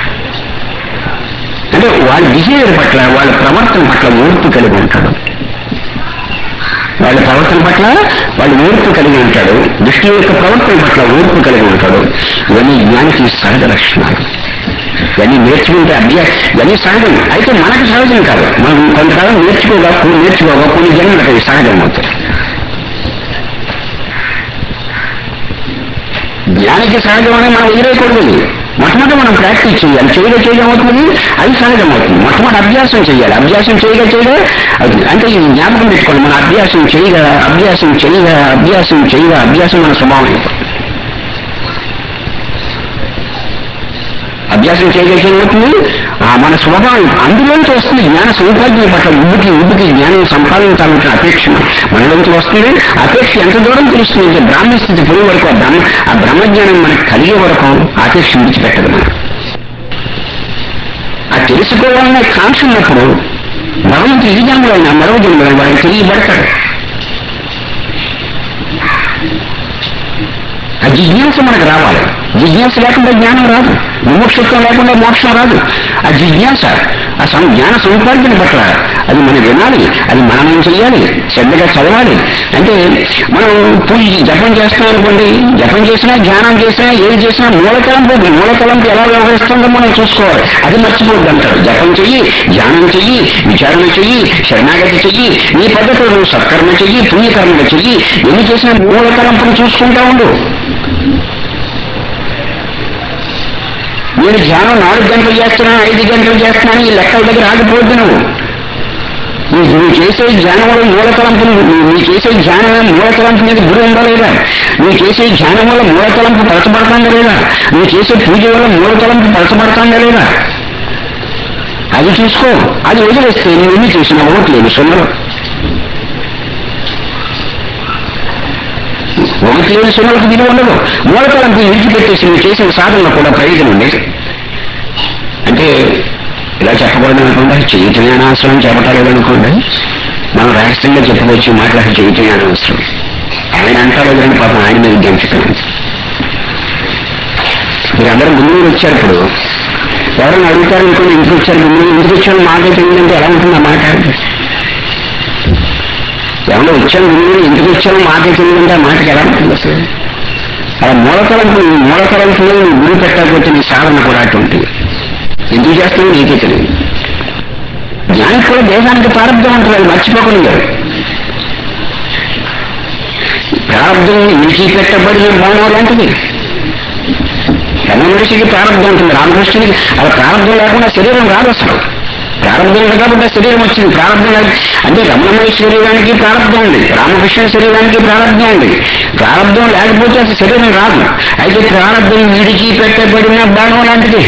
అంటే వాళ్ళ బిహేవియర్ పట్ల వాళ్ళ ప్రవర్తన పట్ల ఓర్పు కలిగి ఉంటాడు వాళ్ళ ప్రవర్తన పట్ల వాళ్ళు ఓర్పు కలిగి ఉంటాడు దృష్టి యొక్క ప్రవర్తన పట్ల ఓర్పు కలిగి ఉంటాడు ఇవన్నీ జ్ఞానికి సహజ లక్షణాలు ఇవన్నీ నేర్చుకుంటే అభ్యాస ఇవన్నీ సహజం అయితే మనకు సహజం కాదు మనం కొంతకాలం నేర్చుకోగా కొన్ని నేర్చుకోగా కొన్ని జన్మలకు అవి సహజం అవుతాయి జ్ఞానికి సహజమని మనం వదిలేయకూడదు ఇది. మొట్టమొదటి మనం ప్రాక్టీస్ చేయాలి చేయగా చేయడం అవుతుంది అది సహజం అవుతుంది మొట్టమొదటి అభ్యాసం చేయాలి అభ్యాసం చేయగా చేయగా అది అంటే ఇది జ్ఞాపకం పెట్టుకోండి మన అభ్యాసం చేయగా అభ్యాసం చేయగా అభ్యాసం చేయగా అభ్యాసం మన స్వభావం అయిపోతుంది అభ్యాసం చేయగా చేయబోతుంది ఆ మన స్వభావం అందులోంచి వస్తుంది జ్ఞాన సౌభాగ్యం పట్ల ఉబ్బుకి ఉబ్బుకి జ్ఞానం సంపాదించాలంటే అపేక్ష మనలోంచి వస్తుంది అపేక్ష ఎంత దూరం తెలుస్తుంది అంటే బ్రాహ్మ స్థితి పోయే వరకు ఆ బ్రహ్మ ఆ బ్రహ్మజ్ఞానం మనకి కలిగే వరకు అపేక్ష విడిచిపెట్టదు మనం ఆ తెలుసుకోవాలనే కాంక్ష ఉన్నప్పుడు భగవంతుడు ఈ జన్మలైనా మరో జన్మలైనా వాడికి తెలియబడతాడు ఆ జిజ్ఞాస మనకు రావాలి జిజ్ఞాస లేకుండా జ్ఞానం రాదు విముక్షత్వం లేకుండా మోక్షం రాదు ఆ జిజ్ఞాస ఆ సం జ్ఞాన సముపార్జన పట్ల అది మనం వినాలి అది మననం చేయాలి శ్రద్ధగా చదవాలి అంటే మనం పూజ జపం చేస్తాం అనుకోండి జపం చేసినా ధ్యానం చేసినా ఏది చేసినా మూలతలంపు మూలతలంపు ఎలా వ్యవహరిస్తుందో మనం చూసుకోవాలి అది మర్చిపోద్దు అంటారు జపం చెయ్యి ధ్యానం చెయ్యి విచారణ చెయ్యి శరణాగతి చెయ్యి నీ పద్ధతిలో నువ్వు సత్కర్మ చెయ్యి పుణ్యకర్మలు చెయ్యి ఎన్ని చేసినా మూలతలంపును చూసుకుంటా ఉండు నేను ధ్యానం నాలుగు గంటలు చేస్తున్నాను ఐదు గంటలు చేస్తున్నాను ఈ లెక్కల దగ్గర ఆగిపోద్దు నువ్వు నువ్వు నువ్వు చేసే ధ్యానంలో మూలతలంపు నువ్వు చేసే ధ్యానం మూలతలంపు మీద గురి ఉందా లేదా నువ్వు చేసే ధ్యానం వల్ల మూలతలంపు పరచబడుతుందా లేదా నువ్వు చేసే పూజ వల్ల మూలతలంపు పరచబడుతుందా లేదా అది చూసుకో అది వదిలేస్తే నువ్వు ఎన్ని చేసిన ఓట్లేదు సున్నలు ఒకటి లేని సున్నలకు విలువ ఉండదు మూలతలంపు విడిచిపెట్టేసి నువ్వు చేసిన సాధనలో కూడా ప్రయోజనం లేదు అంటే ఇలా చెప్పకూడదు అనుకోండి చైతన్య అనవసరం చెప్పటలేదు అనుకోండి మనం రహస్యంగా చెప్పుకోవచ్చు మాట్లాడి చైతన్య అనవసరం ఆయన అంటారు కానీ పాపం ఆయన మీద గెంచుకున్నాను మీరు అందరూ గుండూరు వచ్చారు ఇప్పుడు ఎవరైనా అడుగుతారు అనుకోండి ఇంటికి వచ్చారు గుండూరు ఇంటికి వచ్చారు మాట తెలియదంటే ఎలా ఉంటుంది ఆ మాట ఎవరో వచ్చాను గురువు ఎందుకు వచ్చాను మాకే తెలియదంటే ఆ మాటకి ఎలా ఉంటుంది అసలు అలా మూలతలంపు నీ మూలతలంపులో నీ గురి పెట్టకపోతే నీ సాధన కూడా అటువంటిది ఎందుకు చేస్తావు నీకే తెలియదు జ్ఞానికి కూడా దేశానికి ప్రారంభం ఉంటుంది అది మర్చిపోకుండా ప్రారంభం విడిచిపెట్టబడిన బాణం లాంటిది రమణ మనిషికి ప్రారంభం ఉంటుంది రామకృష్ణుడికి అలా ప్రారంభం లేకుండా శరీరం రాదు అసలు ప్రారంభం ఉంది కాబట్టి ఆ శరీరం వచ్చింది ప్రారంభం లేదు అంటే రమణ మనిషి శరీరానికి ప్రారంభం ఉంది రామకృష్ణ శరీరానికి ప్రారంభం ఉంది ప్రారంభం లేకపోతే అసలు శరీరం రాదు అయితే ప్రారంభం విడిచి పెట్టబడిన బాణం లాంటిది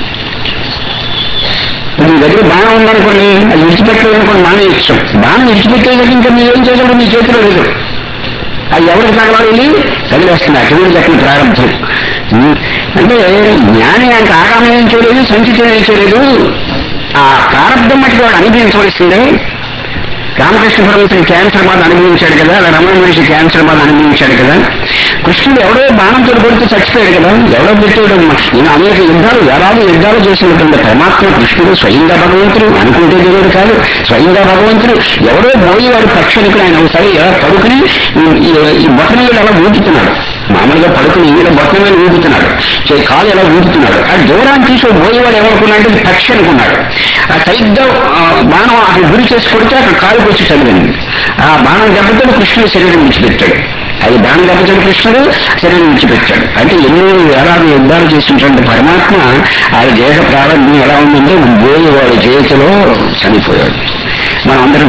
నీ దగ్గర బాణం ఉందనుకోండి అది విడిచిపెట్టలేదనుకోండి బాణం ఇష్టం బాణం విడిచిపెట్టేది ఇంకా మీరు ఏం చేయగలరు మీ చేతిలో లేదు అది ఎవరికి తగలాలి తగిలేస్తుంది అటువంటి చెప్పిన ప్రారంభం అంటే జ్ఞాని అంత ఆగామం చేయలేదు సంచితం చేయలేదు ఆ ప్రారంభం మట్టి వాడు అనుభవించవలసిందే రామకృష్ణ పరమేశ్వరుడు క్యాన్సర్ బాధ అనుభవించాడు కదా అలా రమణ మనిషి క్యాన్సర్ బాధ అనుభవించాడు కదా కృష్ణుడు ఎవడో బాణంతో కొడితే చచ్చిపోయాడు కదా ఎవడో పెట్టాడు నేను అనేక యుద్ధాలు వేలాది యుద్ధాలు చేసినటువంటి పరమాత్మ కృష్ణుడు స్వయంగా భగవంతుడు అనుకుంటే దేవుడు కాదు స్వయంగా భగవంతుడు ఎవడో పోయేవాడు పక్షునికి ఆయన ఒకసారి ఎలా పడుకుని ఈ- ఈ- ఈ బొట్టన మీద అలా ఊపుతున్నాడు మామూలుగా పడుకుని ఈయన బొట్టన మీద ఊపుతున్నాడు చే- కాలు ఎలా ఊపుతున్నాడు ఆ దూరాన్ని తీసి పోయేవాడు ఏమనుకున్నాడు అంటే పక్షి అనుకున్నాడు ఆ సరిగ్గా ఆ బాణం అక్కడ గురి చేసి కొడితే అక్కడ కాలుకి వచ్చి చదివింది ఆ బాణం దెబ్బతో కృష్ణుడు శరీరం విడిచిపెట్టాడు అది బాణం దెబ్బతో కృష్ణుడు శరీరం విడిచిపెట్టాడు అంటే ఎన్నో వేలాది యుద్ధాలు చేసినటువంటి పరమాత్మ ఆ దేహ ప్రారంభం ఎలా ఉందంటే పోయేవాడి చేతిలో చనిపోయాడు మనం అందరం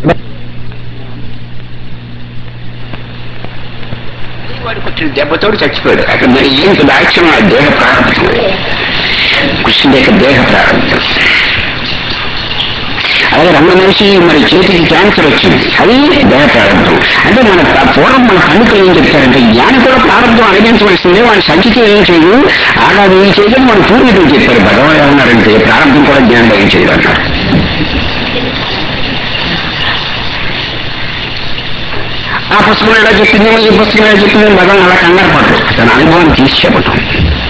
వాడికి వచ్చిన దెబ్బతోడు చచ్చిపోయాడు అక్కడ మరి ఏంటి దాక్ష్యం ఆ దేహ ప్రారంభం కృష్ణుడి యొక్క దేహ ప్రారంభం అలాగే రమణ మనిషి మరి చేతికి క్యాన్సర్ వచ్చింది అది దేహ ప్రారంభం అంటే మన ఆ పూర్వం మన పండితులు ఏం చెప్తారంటే జ్ఞాని కూడా ప్రారంభం అనుభవించవలసిందే వాడి సంచితం ఏం చేయదు ఆగాది ఏం చేయదు మన పూర్వీకులు చెప్పారు భగవాన్ ఏమన్నారంటే ప్రారంభం కూడా జ్ఞానం ఏం చేయదు అన్నారు ఆ పుస్తకం ఎలా చెప్పింది ఈ పుస్తకం ఎలా చెప్పింది భగవాన్ అలా కంగారు పడరు తన అనుభవం తీసి చెప్పటం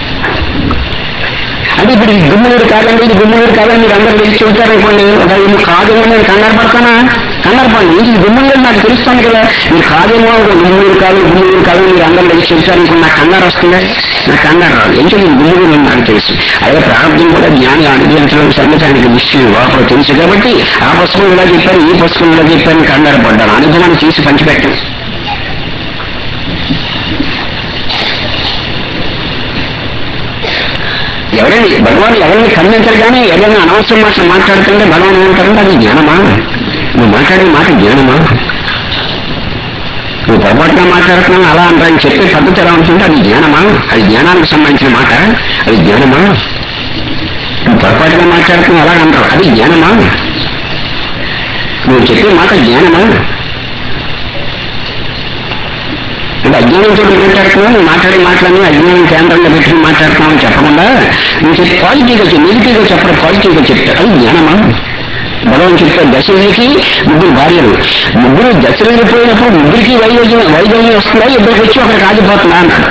అంటే ఇప్పుడు ఇది గుమ్మూరు కాదండి ఇది గుమ్మూరు కాదని మీరు అందరూ తెలిసి చెబుతారనుకోండి ఒక ఇది కాదేమో నేను కంగారు పడతానా కంగారు పడండి ఇది గుమ్మూరు నాకు తెలుస్తాను కదా మీరు కాదేమో ఒక గుమ్మూరు కాదు గుమ్మూరు కాదు మీరు అందరూ తెలిసి చెబుతారనుకోండి నాకు కంగారు వస్తుందా నాకు కంగారు రాదు ఎందుకంటే ఇది గుమ్మూరు అని నాకు తెలుసు అదే ప్రారంభం కూడా జ్ఞాని అనుభవించడం సంగతానికి విషయం లోపల తెలుసు కాబట్టి ఆ పుస్తకం ఇలా చెప్పారు ఈ పుస్తకం ఇలా చెప్పారు కంగారు పడ్డాను అనుభవాన్ని తీసి పంచిపెట్టాను ఎవరైనా భగవాన్ ఎవరిని ఖండించరు కానీ ఎవరైనా అనవసరం మాటలు మాట్లాడుతుంటే భగవాన్ ఏమంటారంటే అది జ్ఞానమా నువ్వు మాట్లాడే మాట జ్ఞానమా నువ్వు పొరపాటుగా మాట్లాడుతున్నావు అలా అంటారని చెప్పే పద్ధతి ఎలా ఉంటుంటే అది జ్ఞానమా అది జ్ఞానానికి సంబంధించిన మాట అది జ్ఞానమా నువ్వు పొరపాటుగా మాట్లాడుతున్నావు అలా అంటావు అది జ్ఞానమా నువ్వు చెప్పే మాట జ్ఞానమా అంటే అజ్ఞానంతో మాట్లాడుతున్నావు నువ్వు మాట్లాడే మాటలన్నీ అజ్ఞానం కేంద్రంగా పెట్టుకుని మాట్లాడుతున్నావు అని చెప్పకుండా నువ్వు చెప్పి పాజిటివ్గా చెప్పి నెగిటివ్గా చెప్పడం పాజిటివ్గా చెప్తాడు అది జ్ఞానమా భగవాన్ చెప్పారు దశరథికి ముగ్గురు భార్యలు ముగ్గురు దశరథి పోయినప్పుడు ముగ్గురికి వైద్యం వైద్యం వస్తుందా ఇద్దరికి వచ్చి ఒకరికి ఆగిపోతుందా అన్నాడు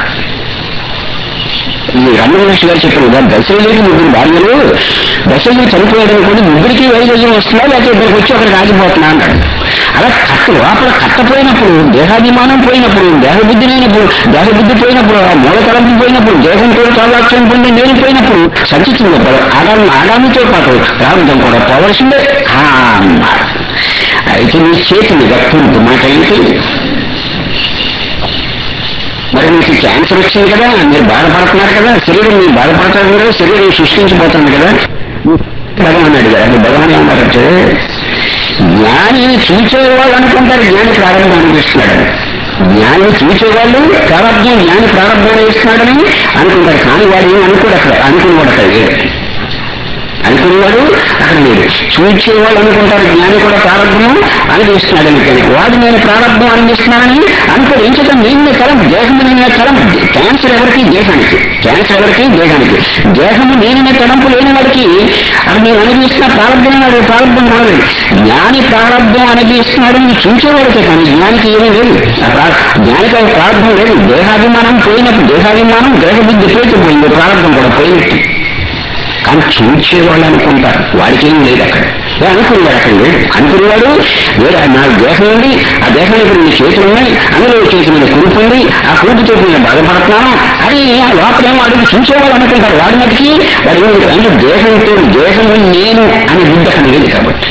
ఈ రమణ మహర్షి గారు చెప్పిన ఉదాహరణ దశరథుడికి ముగ్గురు భార్యలు దశరథుడు చనిపోయాడు అనుకోండి ముగ్గురికి వైద్యం వస్తుందా లేకపోతే ఇద్దరికి వచ్చి ఒకరికి ఆగిపోతున్నా అంటాడు అలా కట్ట లోపల కట్టపోయినప్పుడు దేహాభిమానం పోయినప్పుడు దేహబుద్ధి లేనప్పుడు దేహబుద్ధి పోయినప్పుడు ఆ మూల తలంపు పోయినప్పుడు దేహంతో తాదాత్యం పొంది నేను పోయినప్పుడు సంచితంలో ఆగామి ఆగామితో పాటు ప్రారంభం కూడా పోవలసిందే ఆ అన్నారు అయితే నీ చేతి మీద పురుగు మాట ఏంటి మరి మీకు క్యాన్సర్ వచ్చింది కదా మీరు బాధపడుతున్నారు కదా శరీరం మీరు బాధపడతారు కదా శరీరం సృష్టించిపోతుంది కదా భగవాన్ అడిగారు అంటే భగవాన్ ఏమన్నారంటే జ్ఞానిని చూసేవాళ్ళు అనుకుంటారు జ్ఞాని ప్రారంభం అనిపిస్తున్నాడని జ్ఞాని చూసేవాళ్ళు ప్రారంభం జ్ఞాని ప్రారంభం ఇస్తున్నాడని అనుకుంటారు కానీ వాడు ఏం అనుకోడు అక్కడ అనుకునేవాడు అక్కడ లేడు అనుకునేవాడు అక్కడ లేడు చూచేవాళ్ళు అనుకుంటారు జ్ఞాని కూడా ప్రారంభం అనిపిస్తున్నాడని కానీ వాడు నేను ప్రారంభం అనిపిస్తున్నానని అనుకోడు ఏం చేద్దాం నేను తలం దేహము నేను తలం క్యాన్సర్ ఎవరికి దేహానికి క్యాన్సర్ ఎవరికి దేహానికి దేహము నేను తలంపు లేని వాడికి అది నేను అనిపిస్తున్న ప్రారంభం వాడు ప్రారంభం కాదు జ్ఞాని ప్రారంభం అనిపిస్తున్నాడు అని చూసేవాడికే కానీ జ్ఞానికి ఏమీ లేదు ఆ ప్రా- జ్ఞానికి ఆ ప్రారంభం లేదు దేహాభిమానం పోయినప్పుడు దేహాభిమానం దేహబుద్ధి పోయితే పోయింది ప్రారంభం కూడా పోయినట్టు కానీ చూసేవాళ్ళు అనుకుంటారు వాడికి ఏం లేదు అక్కడ ఏ అనుకునేవాడు అక్కడ లేడు అనుకునేవాడు వేరే నా దేహం ఉంది ఆ దేహంలో ఇప్పుడు నీ చేతులు ఉన్నాయి అందులో ఈ చేతి మీద కురుపు ఉంది ఆ కురుపుతో నేను బాధపడుతున్నాను అని ఆ లోపలేమో అడుగు చూసేవాడు అనుకుంటారు వాడి మటుకి వాడు ఏమి- అంటే దేహంతో దేహము నేను అనే బుద్ధి అక్కడ లేదు కాబట్టి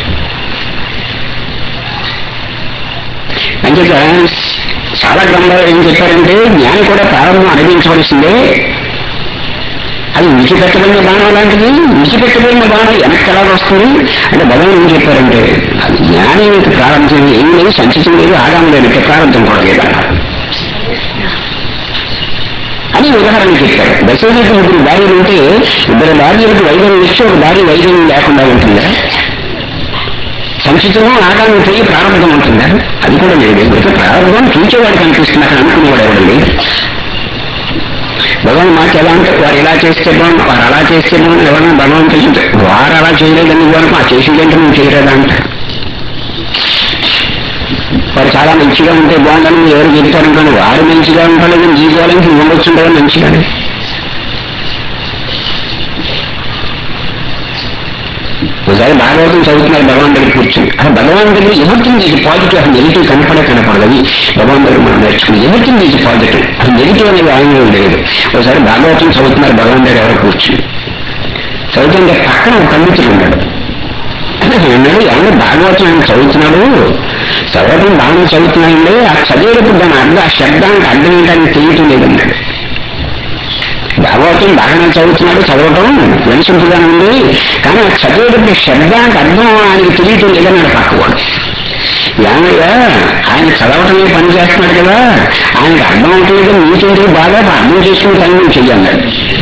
అంచేత చాలా గ్రంథాలు ఏం చెప్పారంటే జ్ఞాని కూడా ప్రారంభం అనుభవించవలసిందే అది విడిచిపెట్టబడిన బాణం లాంటిది విడిచిపెట్టబడిన బాణం వెనక్కి ఎలా వస్తుంది అంటే భగవాన్ ఏం చెప్పారంటే అది జ్ఞాని యొక్క ప్రారంభం ఏం లేదు సంచితం లేదు ఆగాము లేదు ప్రారంభం కూడా లేదన్నారు అని ఉదాహరణ చెప్పారు దశరథుడికి ముగ్గురు భార్యలు ఉంటే ఇద్దరు భార్యలకు వైద్యం ఇచ్చి ఒక భార్య వైద్యం లేకుండా ఉంటుందా సంచితము ఆగామి పోయి ప్రారంభం ఉంటుందా అది కూడా లేదు ఇక ప్రారంభం చూచేవాడికి అనిపిస్తుంది అక్కడ అనుకునేవాడు ఎవరు లేదు భగవాన్ మాకు ఎలా అంటే వారు ఇలా చేస్తే బాగుంది వారు అలా చేస్తే బాగుంది ఎవరైనా భగవాన్ చేసింటే వారు అలా చేయలేదని వారు మా చేసిందంటే నువ్వు చేయలేదా అంటారు వారు చాలా మంచిగా ఉంటే బాగుందని మీరు ఎవరు చెప్తారు కానీ వారు మంచిగా ఉంటారు నీ గోళంకి ఉండొచ్చు కదా మంచిగానే ఒకసారి భాగవతం చదువుతున్నారు భగవాన్ దగ్గర కూర్చొని అసలు భగవాన్ దగ్గర ఎవరిథింగ్ ఇది పాజిటివ్ అసలు నెగిటివ్ కనపడే కనపడదు అది భగవాన్ దగ్గర మనం నేర్చుకుని ఎవరిథింగ్ ఇది పాజిటివ్ అసలు నెగిటివ్ అనేది ఆయన లేదు ఒకసారి భాగవతం చదువుతున్నారు భగవాన్ దగ్గర ఎవరు కూర్చొని చదువుతుంటే పక్కన ఒక పండితుడు ఉన్నాడు అన్నాడు ఎవరు భాగవతం ఆయన చదువుతున్నాడు చదవటం బాగానే చదువుతున్నాడండి ఆ చదివేటప్పుడు దాని అర్థం ఆ శబ్దానికి అర్థం ఏంటని తెలియటం లేదన్నాడు భాగవతం బాగానే చదువుతున్నాడు చదవటం వినసింపుగానే ఉంది కానీ ఆ చదివేటప్పుడు శబ్దానికి అర్థం ఆయనకి తెలియటం లేదన్నాడు పక్కవాడు ఏమయ్యా ఆయన చదవటమే పని చేస్తున్నాడు కదా ఆయనకు అర్థం అవుతుంది మీకెందుకు బాగా అర్థం చేసుకుని పని నువ్వు చెయ్యన్నాడు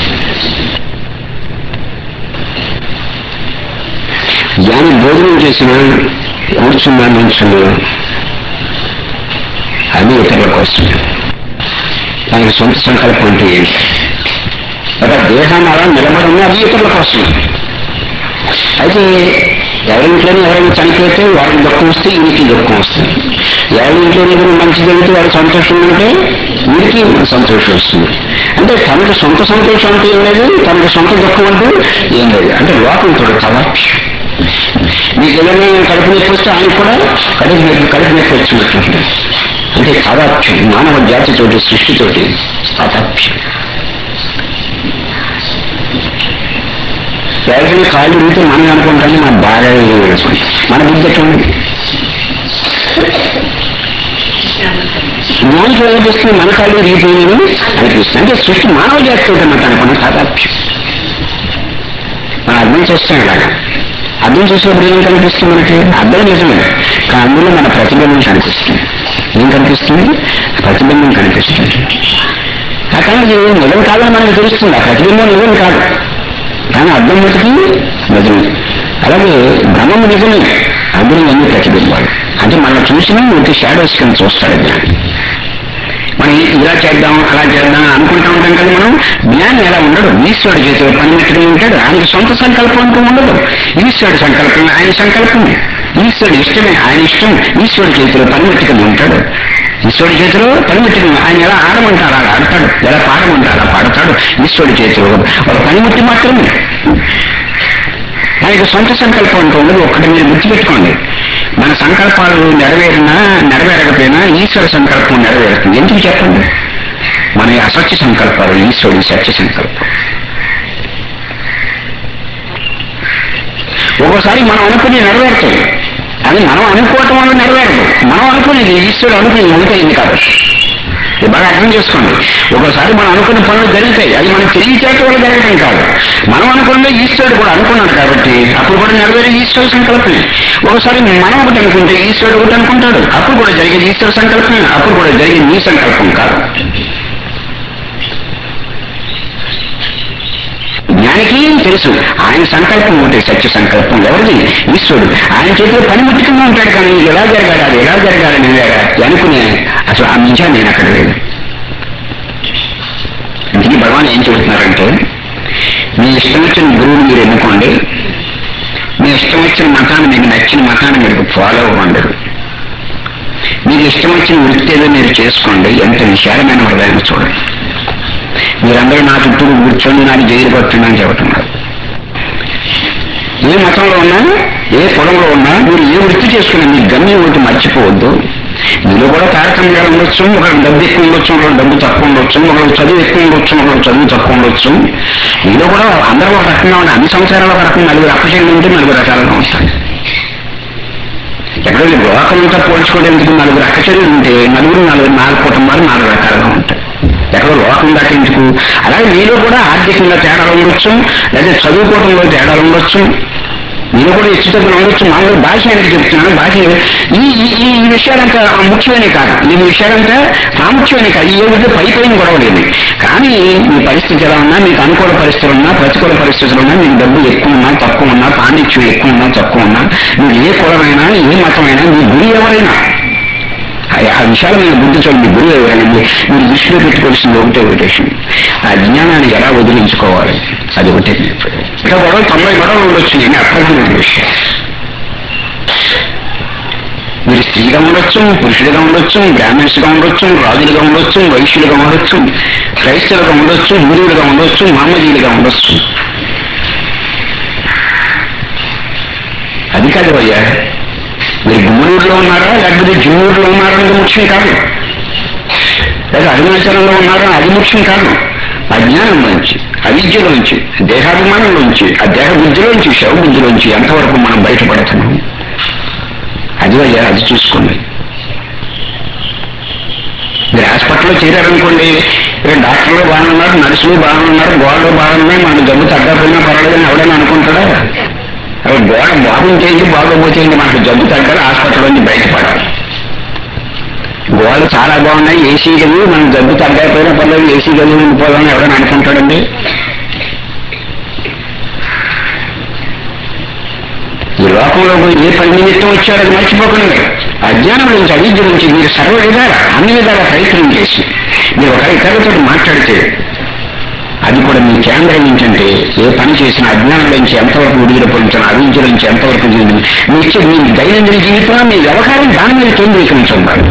జ్ఞాని భోజనం చేసిన కూర్చున్నా నుంచున్నా అది ఇతరుల కోసం ఆయన సొంత సంకల్పం అంటే ఏంటి ఒక దేహాన్ని అలా నిలబడి అది ఇతరుల కోసం అయితే ఎవరింట్లోనే ఎవరైనా చనిపోతే వారికి దుఃఖం వస్తే వీరికి దుఃఖం వస్తుంది ఎవరింట్లోనే ఏదైనా మంచి జరిగితే వాడు సంతోషం ఉంటే వీరికి సంతోషం వస్తుంది అంటే తనకు సొంత సంతోషం అంటే ఏం లేదు తనకు సొంత దుఃఖం అంటూ ఏం లేదు అంటే లోకంతో కవర్చ్ మీకు ఏదైనా కడుపు నొప్పి వస్తే ఆయన కూడా కడుపు నొప్పి కడుపు నొప్పి వచ్చినట్టు అంటే కవాప్యం మానవ జాతితోటి సృష్టితోటి కవాప్యం ఎవరికైనా కాళ్ళు ఉంటే మనం అనుకుంటాము మన బాగా మన బుద్ధి ఎట్లుంది జ్ఞానికి అనిపిస్తుంది మన కాళ్ళు రీపోయినవి అనిపిస్తుంది అంటే సృష్టి మానవ జాతితో ఉన్నట్టు అనుకున్న కథాప్యం మనం అర్థం చేస్తాం ఇలాగా అర్థం చేసినప్పుడు ఏం కనిపిస్తుంది మనకి అర్థం నిజమే కానీ అందులో మన ప్రతిబింబం కనిపిస్తుంది ఏం కనిపిస్తుంది ప్రతిబింబం కనిపిస్తుంది ఆ కానీ ఇది నిజం కాదని మనకు తెలుస్తుంది ఆ ప్రతిబింబం నిజం కాదు కానీ అర్థం మటుకి నిజమే అలాగే భ్రమం నిజమే అందులో అన్ని ప్రతిబింబాలు అంటే మనం చూసిన ఒక షాడోస్ కింద చూస్తాడు జ్ఞాని మనం ఇలా చేద్దాం అలా చేద్దాం అనుకుంటా ఉంటాం కదా మనం జ్ఞానం ఎలా ఉండడు ఈశ్వరుడు చేతిలో పని పెట్టుకుని ఉంటాడు ఆయనకి సొంత సంకల్పం అంటూ ఉండదు ఈశ్వరుడు సంకల్పం ఆయన సంకల్పమే ఈశ్వరుడు ఇష్టమే ఆయన ఇష్టం ఈశ్వరుడు చేతిలో పని పెట్టుకుని ఉంటాడు ఈశ్వరుడి చేతిలో పని పెట్టుకుని ఆయన ఎలా ఆడమంటారు అలా ఆడతాడు ఎలా పాడమంటారు అలా పాడతాడు ఈశ్వరుడి చేతిలో ఒక పనిముట్టి మాత్రమే ఆయనకు సొంత సంకల్పం అంటూ ఉండదు ఒక్కటి మీరు గుర్తుపెట్టుకోండి మన సంకల్పాలు నెరవేరినా నెరవేరకపోయినా ఈశ్వర సంకల్పం నెరవేరుతుంది ఎందుకు చెప్పండి మన ఈ అసత్య సంకల్పాలు ఈశ్వరుడి సత్య సంకల్పం ఒక్కోసారి మనం అనుకుని నెరవేరుతాయి అది మనం అనుకోవటం వల్ల నెరవేరదు మనం అనుకునేది ఈశ్వరుడు అనుకుని అనుకైంది కాబట్టి ఇది బాగా అర్థం చేసుకోండి ఒకసారి మనం అనుకున్న పనులు జరుగుతాయి అది మనం తెలియచేట వల్ల జరగడం కాదు మనం అనుకున్నదే ఈశ్వరుడు కూడా అనుకున్నాడు కాబట్టి అప్పుడు కూడా నెరవేరే ఈశ్వర సంకల్పమే ఒకసారి మనం ఒకటి అనుకుంటే ఈశ్వరుడు ఒకటి అనుకుంటాడు అప్పుడు కూడా జరిగేది ఈశ్వర సంకల్పమే అప్పుడు కూడా జరిగేది నీ సంకల్పం కాదు జ్ఞానికి తెలుసు ఆయన సంకల్పం ఒకటి సత్య సంకల్పం ఎవరిది ఈశ్వరుడు ఆయన చేతిలో పని ముట్టుకుని ఉంటాడు కానీ ఇది ఎలా జరగాలి అది ఎలా జరగాలని అనుకునే అసలు ఆ నిజం నేను అక్కడ లేదు ఇంటికి భగవాన్ ఏం చెబుతున్నారంటే మీ ఇష్టం వచ్చిన గురువుని మీరు ఎన్నుకోండి మీ ఇష్టం వచ్చిన మతాన్ని మీకు నచ్చిన మతాన్ని మీరు ఫాలో అవ్వండి మీకు ఇష్టం వచ్చిన వృత్తి ఏదో మీరు చేసుకోండి ఎంత విశాలమైన హృదయం చూడండి మీరందరూ నా చుట్టూ కూర్చొని నాకు జైలు పడుతుందని చెబుతున్నారు ఏ మతంలో ఉన్నా ఏ కులంలో ఉన్నా మీరు ఏ వృత్తి చేసుకున్నా మీ గమ్యం ఒకటి మర్చిపోవద్దు మీలో కూడా తారతమ్యాలు ఉండొచ్చు ఒకరికి డబ్బు ఎక్కువ ఉండొచ్చు ఒకరికి డబ్బు తక్కువ ఉండొచ్చు ఒకరికి చదువు ఎక్కువ ఉండొచ్చు ఒకరికి చదువు తక్కువ ఉండొచ్చు మీలో కూడా అందరూ ఒక రకంగా ఉండే అన్ని సంవత్సరాలు ఒక రకంగా నలుగురు అప్పచెల్లి ఉంటే నలుగురు రకాలుగా ఉంటాయి ఎక్కడో లోకమంతా పోల్చుకోవడానికి నలుగురు అక్కచెల్లి ఉంటే నలుగురు నలుగురు నాలుగు కుటుంబాలు నాలుగు రకాలుగా ఉంటాయి ఎక్కడో లోకం దాకా ఎందుకు అలాగే మీలో కూడా ఆర్థికంగా తేడాలు ఉండొచ్చు లేదా చదువుకోవడంలో తేడాలు ఉండొచ్చు మీరు కూడా ఇష్టతలు ఉండొచ్చు మామూలు భాష అనేది చెప్తున్నాను భాష ఈ ఈ ఈ ఈ విషయాలంతా ముఖ్యమైన కాదు ఈ విషయాలంతా ప్రాముఖ్యమైన కాదు ఈ ఏమిటో పై పైన గొడవ లేదు కానీ మీ పరిస్థితి ఎలా ఉన్నా మీకు అనుకూల పరిస్థితులు ఉన్నా ప్రతికూల పరిస్థితులు ఉన్నా మీకు డబ్బు ఎక్కువ ఉన్నా తక్కువ ఉన్నా పాండిత్యం ఎక్కువ ఉన్నా తక్కువ ఉన్నా మీరు ఏ కులమైనా ఏ మతమైనా మీ గురి ఎవరైనా ఆ- ఆ విషయాలు మీరు గుర్తించండి మీ గురువు ఎవరైనా మీ- మీరు దృష్టిలో పెట్టుకోవాల్సింది ఒకటే ఉద్దేశం ఆ జ్ఞానాన్ని ఎలా వదిలించుకోవాలి అది ఒకటే ఇంకా గొడవ తొంభై గొడవలు ఉండొచ్చు నేను అర్థమైన విషయం మీరు స్త్రీగా ఉండొచ్చు పురుషులుగా ఉండొచ్చు బ్రాహ్మణ్స్గా ఉండొచ్చు రాజులుగా ఉండొచ్చు వైశ్యులుగా ఉండొచ్చు క్రైస్తవులుగా ఉండొచ్చు హిందువులుగా ఉండొచ్చు మహమ్మదీయులుగా ఉండొచ్చు అది కాదు అయ్యా మీరు గుమ్మనూరులో ఉన్నారా లేకపోతే జున్నూరులో ఉన్నారా అనేది ముఖ్యం కాదు లేదా అరుణాచలంలో ఉన్నారా అది ముఖ్యం కాదు అజ్ఞానంలోంచి అవిద్యలోంచి దేహాభిమానంలోంచి ఆ దేహ బుద్ధిలోంచి శవ బుద్ధిలోంచి ఎంతవరకు మనం బయటపడుతున్నాం అది అయ్యా అది చూసుకోండి మీరు హాస్పిటల్లో చేరారనుకోండి ఇక్కడ డాక్టర్లు బాగున్నారు నర్సులు బాగున్నారు గోడలు బాగున్నాయి మన జబ్బు తగ్గకపోయినా పర్వాలేదని ఎవడైనా అనుకుంటాడా అవి గోడ బాగుంటేంది బాగోపోతేంది మనకు జబ్బు తగ్గాలి హాస్పిటల్ నుంచి బయటపడాలి గోడలు చాలా బాగున్నాయి ఏసీ గది మనం జబ్బు తగ్గకపోయినా పర్లేదు ఏసీ గది ఉండిపోదామని ఎవరైనా అనుకుంటాడండి ఈ లోకంలో పోయి ఏ పని నిమిత్తం వచ్చారో అది మర్చిపోకండి అజ్ఞానం నుంచి అవిద్య నుంచి మీరు సర్వ విధాల అన్ని విధాల ప్రయత్నం చేసి మీరు ఒక ఇతరులతో మాట్లాడితే అది కూడా మీ కేంద్రం ఏంటంటే ఏ పని చేసినా అజ్ఞానం నుంచి ఎంతవరకు విడుదల పొందుతున్నా అవిద్య నుంచి ఎంతవరకు విడుదల మీ ఇచ్చే మీ దైనందిన జీవితంలో మీ వ్యవహారం దాని మీద కేంద్రీకరించాలి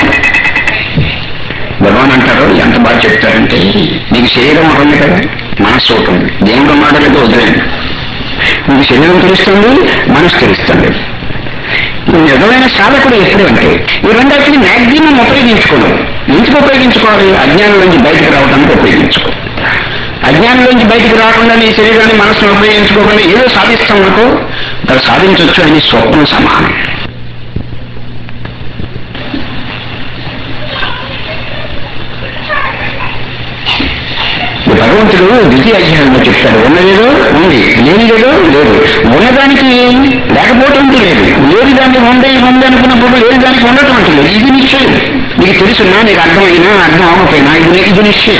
భగవాన్ అంటారు ఎంత బాగా చెప్తారంటే నీకు శరీరం ఒకటి ఉంది కదా మనస్సు ఒకటి ఉంది దేవుడు ఉన్నాడో లేదో వదిలేండి నీకు శరీరం తెలుస్తుంది మనసు తెలుస్తుంది ఈ నిజమైన సాధకుడు ఎప్పుడు అంటే ఈ రెండాటిని మ్యాక్సిమం ఉపయోగించుకోను ఎందుకు ఉపయోగించుకోవాలి అజ్ఞానం నుంచి బయటకు రావడానికి ఉపయోగించుకో అజ్ఞానం నుంచి బయటకు రాకుండా నీ శరీరాన్ని మనసును ఉపయోగించుకోకుండా ఏదో సాధిస్తాం అనుకో అది సాధించవచ్చు అని స్వప్నం సమానం భగవంతుడు ద్వితీయ అధ్యాయంలో చెప్తాడు ఉన్నదేదో ఉంది లేనిదేదో లేదు ఉన్నదానికి లేకపోవటం అంటూ లేదు లేని దానికి ఉండే ఉంది అనుకున్నప్పుడు లేని దానికి ఉండటం అంటూ లేదు ఇది నిశ్చయం నీకు తెలుసున్నా నీకు అర్థమైనా అర్థం అవ్వకపోయినా ఇది ఇది నిశ్చయం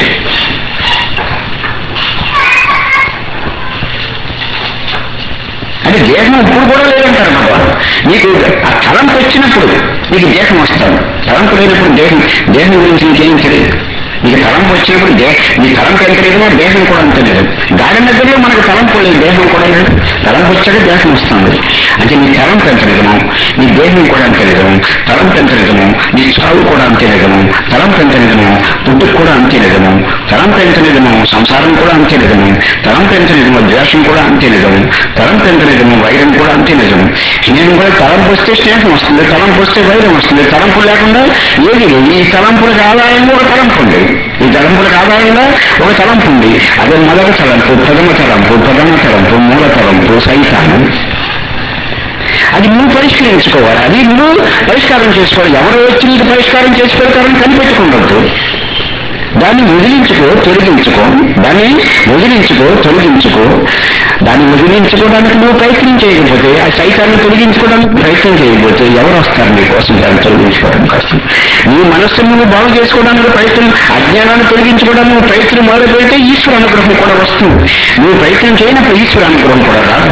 అంటే దేహం ఇప్పుడు కూడా లేదంటారు భగవాన్ నీకు ఆ తలంపు వచ్చినప్పుడు నీకు దేహం వస్తాడు తలంపు లేనప్పుడు దేహం దేహం గురించి నీకేం తెలియదు నీకు తలంపు వచ్చినప్పుడు దే నీ తలంపు ఎంత లేదన్నా దేహం కూడా అంత లేదు గాడి దగ్గరలో మనకు తలంపు లేదు దేహం కూడా లేదు తలంపు వచ్చాక దేహం వస్తుంది అంటే నీ తలంపు ఎంత నిజము నీ దేహం కూడా అంత నిజము తలంపు ఎంత నిజము నీ చావు కూడా అంతే నిజము తలంపు ఎంత నిజము పుట్టుకు కూడా అంతే నిజము తలంపు ఎంత నిజము సంసారం కూడా అంతే నిజము తలంపు ఎంత నిజము ద్వేషం కూడా అంతే నిజము తలంపు ఎంత నిజము వైరం కూడా అంతే నిజము స్నేహం కూడా తలంపు వస్తే స్నేహం వస్తుంది తలంపు వస్తే వైరం వస్తుంది తలంపు లేకుండా ఏది లేదు ఈ తలంపులకు ఆధారంగా ఒక తలంపు ఉంది ఈ తలంపులకు ఆధారంగా ఒక తలంపు ఉంది అదే మొదటి తలంపు ప్రథమ తలంపు ప్రథమ తలంపు మూల తలంపు సైతానం అది నువ్వు పరిష్కరించుకోవాలి అది నువ్వు పరిష్కారం చేసుకోవాలి ఎవరు వచ్చి నీకు పరిష్కారం చేసి పెడతారని కనిపెట్టుకుండద్దు దాన్ని వదిలించుకో తొలగించుకో దాన్ని వదిలించుకో తొలగించుకో దాన్ని వదిలించుకోవడానికి నువ్వు ప్రయత్నం చేయకపోతే ఆ సైతాన్ని తొలగించుకోవడానికి ప్రయత్నం చేయకపోతే ఎవరు వస్తారు నీ కోసం దాన్ని తొలగించుకోవడం కష్టం నీ మనస్సును నువ్వు బాగు చేసుకోవడానికి ప్రయత్నం అజ్ఞానాన్ని తొలగించుకోవడానికి నువ్వు ప్రయత్నం మొదలు పెడితే ఈశ్వర అనుగ్రహం కూడా వస్తుంది నువ్వు ప్రయత్నం చేయనప్పుడు ఈశ్వర అనుగ్రహం కూడా రాదు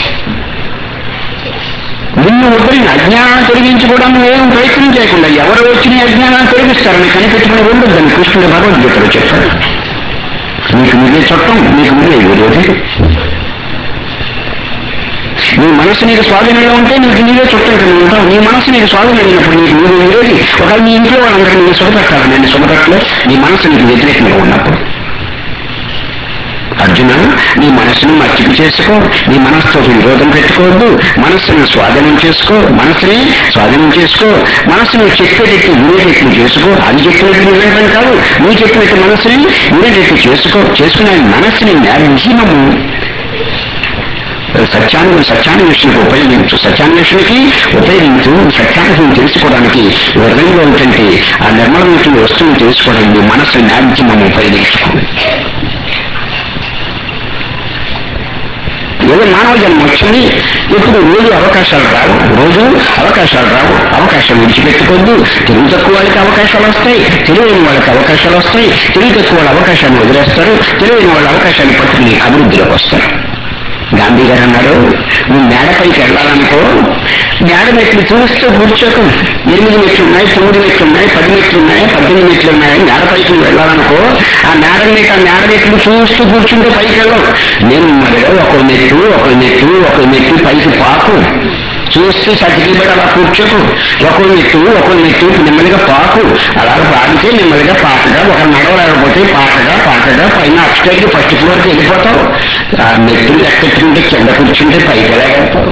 నిన్ను వదిలిన అజ్ఞానాన్ని తొలగించుకోవడానికి ఏం ప్రయత్నం చేయకుండా ఎవరు వచ్చి నీ అజ్ఞానాన్ని తొలగిస్తారని కనిపెట్టుకుని ఉండొద్దని కృష్ణుడు భగవద్గీతలో చెప్పాడు నీకు మీదే చట్టం నీకు మీదే విరోధి నీ మనసు నీకు స్వాధీనంలో ఉంటే నీకు నీవే చుట్టం కింద ఉంటావు నీ మనసు నీకు స్వాధీనం అయినప్పుడు నీకు నీవు విరోధి ఒకవేళ నీ ఇంట్లో వాళ్ళందరూ నీకు సుఖపెట్టాలి నేను సుఖపెట్టలే నీ మనసు నీకు వ్యతిరేకంగా ఉన్నప్పుడు అర్జున నీ మనస్సును మర్చిపి చేసుకో నీ మనస్సుతో విరోధం పెట్టుకోవద్దు మనస్సును స్వాధీనం చేసుకో మనస్సుని స్వాధీనం చేసుకో మనస్సును చెప్పేటట్టు వినేటట్టు చేసుకో అది చెప్పినట్టు వినడం కాదు నువ్వు చెప్పినట్టు మనస్సుని వినేటట్టు చేసుకో చేసుకున్న మనస్సుని మ్యాక్సిమము సత్యాన్ని సత్యాన్వేషణకు ఉపయోగించు సత్యాన్వేషణకి ఉపయోగించు సత్యాన్ని తెలుసుకోవడానికి హృదయంలో ఏంటంటే ఆ నిర్మలమైన వస్తువుని తెలుసుకోవడానికి మనస్సు మ్యాక్సిమం ఉపయోగించుకో ఏదో మానవ జన్మ వచ్చింది ఇప్పుడు రోజు అవకాశాలు రావు రోజు అవకాశాలు రావు అవకాశం విడిచిపెట్టుకోవద్దు తెలివి తక్కువ వాళ్ళకి అవకాశాలు వస్తాయి తెలివైన వాళ్ళకి అవకాశాలు వస్తాయి తెలివి తక్కువ వాళ్ళ అవకాశాన్ని వదిలేస్తారు తెలివైన వాళ్ళ అవకాశాన్ని పట్టుకుని అభివృద్ధిలోకి వస్తారు గాంధీ గారు అన్నారు నువ్వు మేడపైకి వెళ్ళాలనుకో మేడ మెట్లు చూస్తూ కూర్చోకు ఎనిమిది మెట్లు ఉన్నాయి తొమ్మిది మెట్లు ఉన్నాయి పది మెట్లు ఉన్నాయి పద్దెనిమిది మెట్లు ఉన్నాయి మేడపైకి నువ్వు వెళ్ళాలనుకో ఆ మేడ మీద ఆ మేడ మెట్లు చూస్తూ కూర్చుంటే పైకి వెళ్ళవు నేను మరి ఒక మెట్టు ఒక మెట్టు ఒక మెట్టు పైకి పాకు చూస్తూ సర్టిఫికేట్ అలా కూర్చోకు ఒక మెట్టు ఒక మెట్టు నెమ్మదిగా పాకు అలా పాడితే నెమ్మదిగా పాటగా ఒక నడవలేకపోతే పాటగా పాటగా పైన అప్స్టైర్కి ఫస్ట్ ఫ్లోర్కి వెళ్ళిపోతావు ఆ మెట్టులు ఎక్కట్టుకుంటే కింద కూర్చుంటే పైకి వెళ్ళగలుగుతావు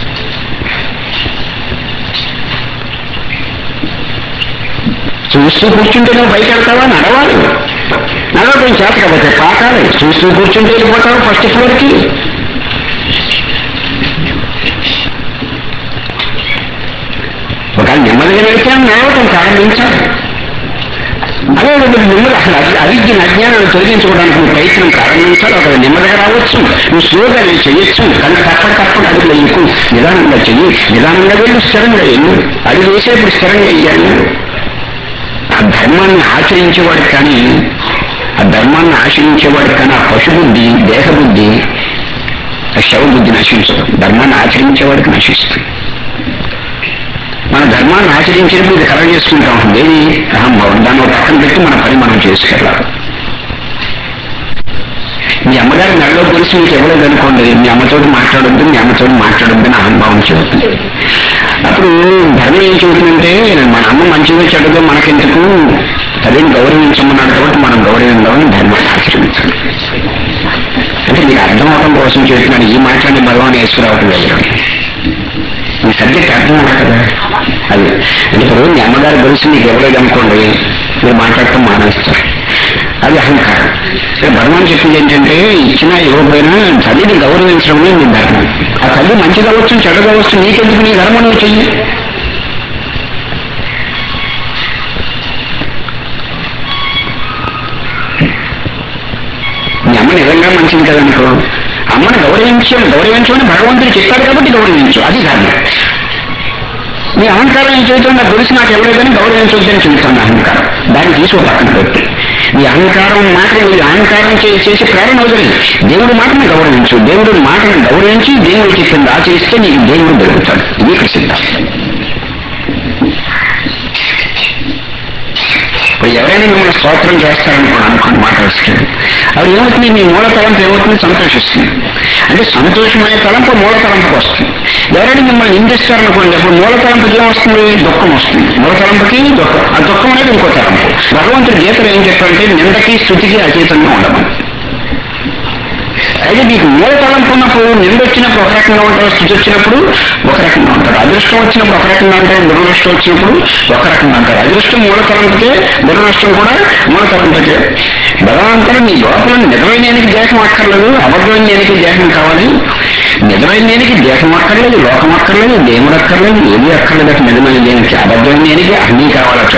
చూస్తూ కూర్చుంటే నువ్వు పైకి వెళ్తావా నడవాలి నడవడం చేత కాబట్టి పాకాలి చూస్తూ కూర్చుంటే వెళ్ళిపోతావు ఫస్ట్ ఫ్లోర్కి ఒక నెమ్మదిగా వెళ్తే నడవటం ప్రారంభించాలి అదే మీరు నెమ్మది అసలు అది అవిద్యను అజ్ఞానాన్ని తొలగించుకోవడానికి నువ్వు ప్రయత్నం ప్రారంభించాలి ఒక నెమ్మదిగా రావచ్చు నువ్వు స్లోగా నేను చేయొచ్చు కానీ తప్పక తప్పక అడుగులు ఎక్కువ నిదానంగా చెయ్యి నిదానంగా వెళ్ళి స్థిరంగా వెళ్ళు అది వేసేప్పుడు స్థిరంగా వెయ్యాలి ఆ ధర్మాన్ని ఆచరించేవాడు కానీ ఆ ధర్మాన్ని ఆచరించేవాడు కానీ ఆ పశుబుద్ధి దేహబుద్ధి ఆ శవబుద్ధి నశించదు ధర్మాన్ని ఆచరించేవాడికి నశిస్తుంది మన ధర్మాన్ని ఆచరించినప్పుడు ఇది కలగ చేసుకుంటా ఉంటుంది ఏది అహంభావం దాన్ని ఒక పక్కన పెట్టి మన పని మనం చేసుకెళ్ళాలి మీ అమ్మగారి నెలలో గురించి మీకు ఇవ్వలేదు అనుకోండి మీ అమ్మతోటి మాట్లాడొద్దు మీ అమ్మతోటి మాట్లాడొద్దు అని అహంభావం చెబుతుంది అప్పుడు ధర్మం ఏం చెబుతుందంటే మన అమ్మ మంచిదో చెడ్డదో మనకెందుకు తల్లిని గౌరవించమన్నాడు కాబట్టి మనం గౌరవిందామని ధర్మాన్ని ఆచరించాలి అంటే మీకు అర్థం అవడం కోసం చెబుతున్నాను ఈ మాట్లాడి భగవాన్ వేసుకురావటం లేదు మీ సబ్జెక్ట్ అర్థం అవ్వాలి కదా అది అంటే ఇప్పుడు మీ అమ్మగారి గురించి మీకు ఇవ్వలేదు అనుకోండి మీరు మాట్లాడటం మానేస్తారు అది అహంకారం ఇక్కడ భగవాన్ చెప్పింది ఏంటంటే ఇచ్చినా ఇవ్వకపోయినా తల్లిని గౌరవించడమే మీ ధర్మం ఆ తల్లి మంచి కావచ్చు చెడు కావచ్చు నీకెందుకు నీ ధర్మం నువ్వు చెయ్యి మీ అమ్మ నిజంగా మంచిది కదనుకో అమ్మని గౌరవించం గౌరవించమని భగవంతుడు చెప్పాడు కాబట్టి గౌరవించు అది ధర్మం నీ అహంకారం ఏం చేయటం నాకు తెలిసి నాకు ఎవరేదని గౌరవించొద్దని చెబుతాను అహంకారం దాన్ని తీసుకో పక్కన పెట్టి నీ అహంకారం మాత్రం నీ అహంకారం చే- చేసి ప్రేరణ వదిలి దేవుడి మాటను గౌరవించు దేవుడి మాటను గౌరవించి దేవుడు చెప్పింది ఆచరిస్తే నీకు దేవుడు దొరుకుతాడు ఇది ఇక్కడ సిద్ధాంతం ఇప్పుడు ఎవరైనా మిమ్మల్ని స్తోత్రం చేస్తారనుకోండి అనుకోండి మాట వస్తే అది ఏమవుతుంది మీ మూల తలంపు ఏమవుతుంది సంతోషిస్తుంది అంటే సంతోషమైన తలంపు మూల తలంపుకి వస్తుంది ఎవరైనా మిమ్మల్ని నిందిస్తారనుకోండి అప్పుడు మూల తలంపుకి ఏమొస్తుంది దుఃఖం వస్తుంది మూల తలంపుకి దుఃఖం ఆ దుఃఖం అనేది ఇంకో తలంపు భగవంతుడు గీతలు ఏం చెప్పారంటే నిందకి స్థుతికి అతీతంగా ఉండమని అయితే మీకు మూల తలంపు ఉన్నప్పుడు నింద వచ్చినప్పుడు ఒక రకంగా ఉంటారు స్థితి వచ్చినప్పుడు ఒక రకంగా ఉంటారు అదృష్టం వచ్చినప్పుడు ఒక రకంగా ఉంటారు దురదృష్టం వచ్చినప్పుడు ఒక రకంగా ఉంటారు అదృష్టం మూల తలంపుకే దురదృష్టం కూడా మూల తలంపుకే భగవంతుడు నీ లోపల నిజమైన దేహం అక్కర్లేదు అబద్ధమైన దేనికి దేహం కావాలి నిజమైన దేనికి దేహం అక్కర్లేదు లోకం అక్కర్లేదు దేవుడు అక్కర్లేదు ఏది అక్కర్లేదు అసలు నిజమైన దేనికి అబద్ధమైన దేనికి అన్నీ కావాలట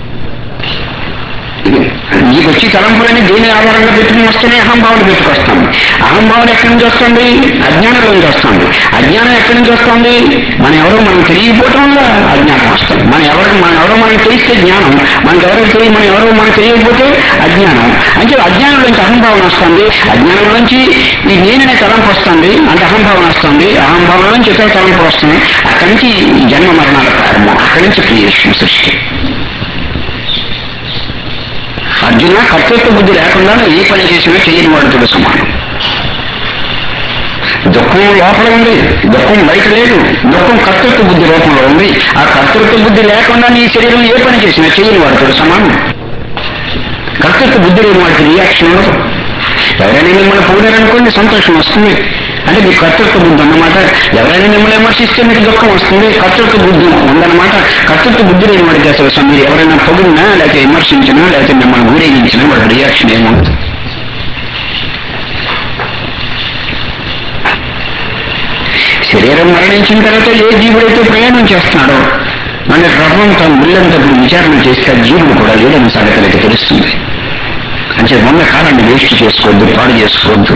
నీకు వచ్చి తలంపులని దేని ఆధారంగా పెట్టుకుని వస్తున్నాయి అహంభావన పెట్టుకొస్తాం అహంభావన ఎక్కడి నుంచి వస్తుంది అజ్ఞానంలో నుంచి వస్తుంది అజ్ఞానం ఎక్కడి నుంచి వస్తుంది మన ఎవరో మనం తెలియకపోవటం వల్ల అజ్ఞానం వస్తుంది మన ఎవరు మన ఎవరో మనకు తెలిస్తే జ్ఞానం మనకు ఎవరికి తెలియ మనం ఎవరో మనకు తెలియకపోతే అజ్ఞానం అంటే అజ్ఞానం నుంచి అహంభావన వస్తుంది అజ్ఞానం నుంచి ఈ నేననే తలంపు వస్తుంది అంటే అహంభావన వస్తుంది అహంభావన నుంచి ఇతర తలంపు వస్తుంది అక్కడి నుంచి ఈ జన్మ మరణాల ప్రారంభం అక్కడి నుంచి క్రియేషన్ సృష్టి అర్జున కర్తృత్వ బుద్ధి లేకుండా ఏ పని చేసినా చేయని వాడితో సమానం దుఃఖం లోపల ఉంది దుఃఖం బయట లేదు దుఃఖం కర్తృత్వ బుద్ధి రూపంలో ఉంది ఆ కర్తృత్వ బుద్ధి లేకుండా నీ శరీరం ఏ పని చేసినా చేయని వాడితో సమానం కర్తృత్వ బుద్ధి లేని వాడికి రియాక్షన్ ఉండదు ఎవరైనా మిమ్మల్ని పొగిడారనుకోండి సంతోషం వస్తుంది అంటే మీకు కర్తృత్వ బుద్ధి అన్నమాట ఎవరైనా మిమ్మల్ని విమర్శిస్తే మీకు దుఃఖం వస్తుంది కర్తృత్వ బుద్ధి ఉందన్నమాట కర్తృత్వ బుద్ధి లేని వాడికి అసలు అసలు మీరు ఎవరైనా పొగిడినా లేకపోతే విమర్శించినా లేకపోతే మిమ్మల్ని ఊరేగించినా వాడి రియాక్షన్ ఏముంటుంది శరీరం మరణించిన తర్వాత ఏ జీవుడైతే ప్రయాణం చేస్తున్నాడో మన రవ్వంతా ముళ్ళంతా విచారణ చేస్తే ఆ జీవుడు కూడా లేదని సంగతులకి తెలుస్తుంది అంటే ఉన్న కాలాన్ని వేస్ట్ చేసుకోవద్దు పాడు చేసుకోవద్దు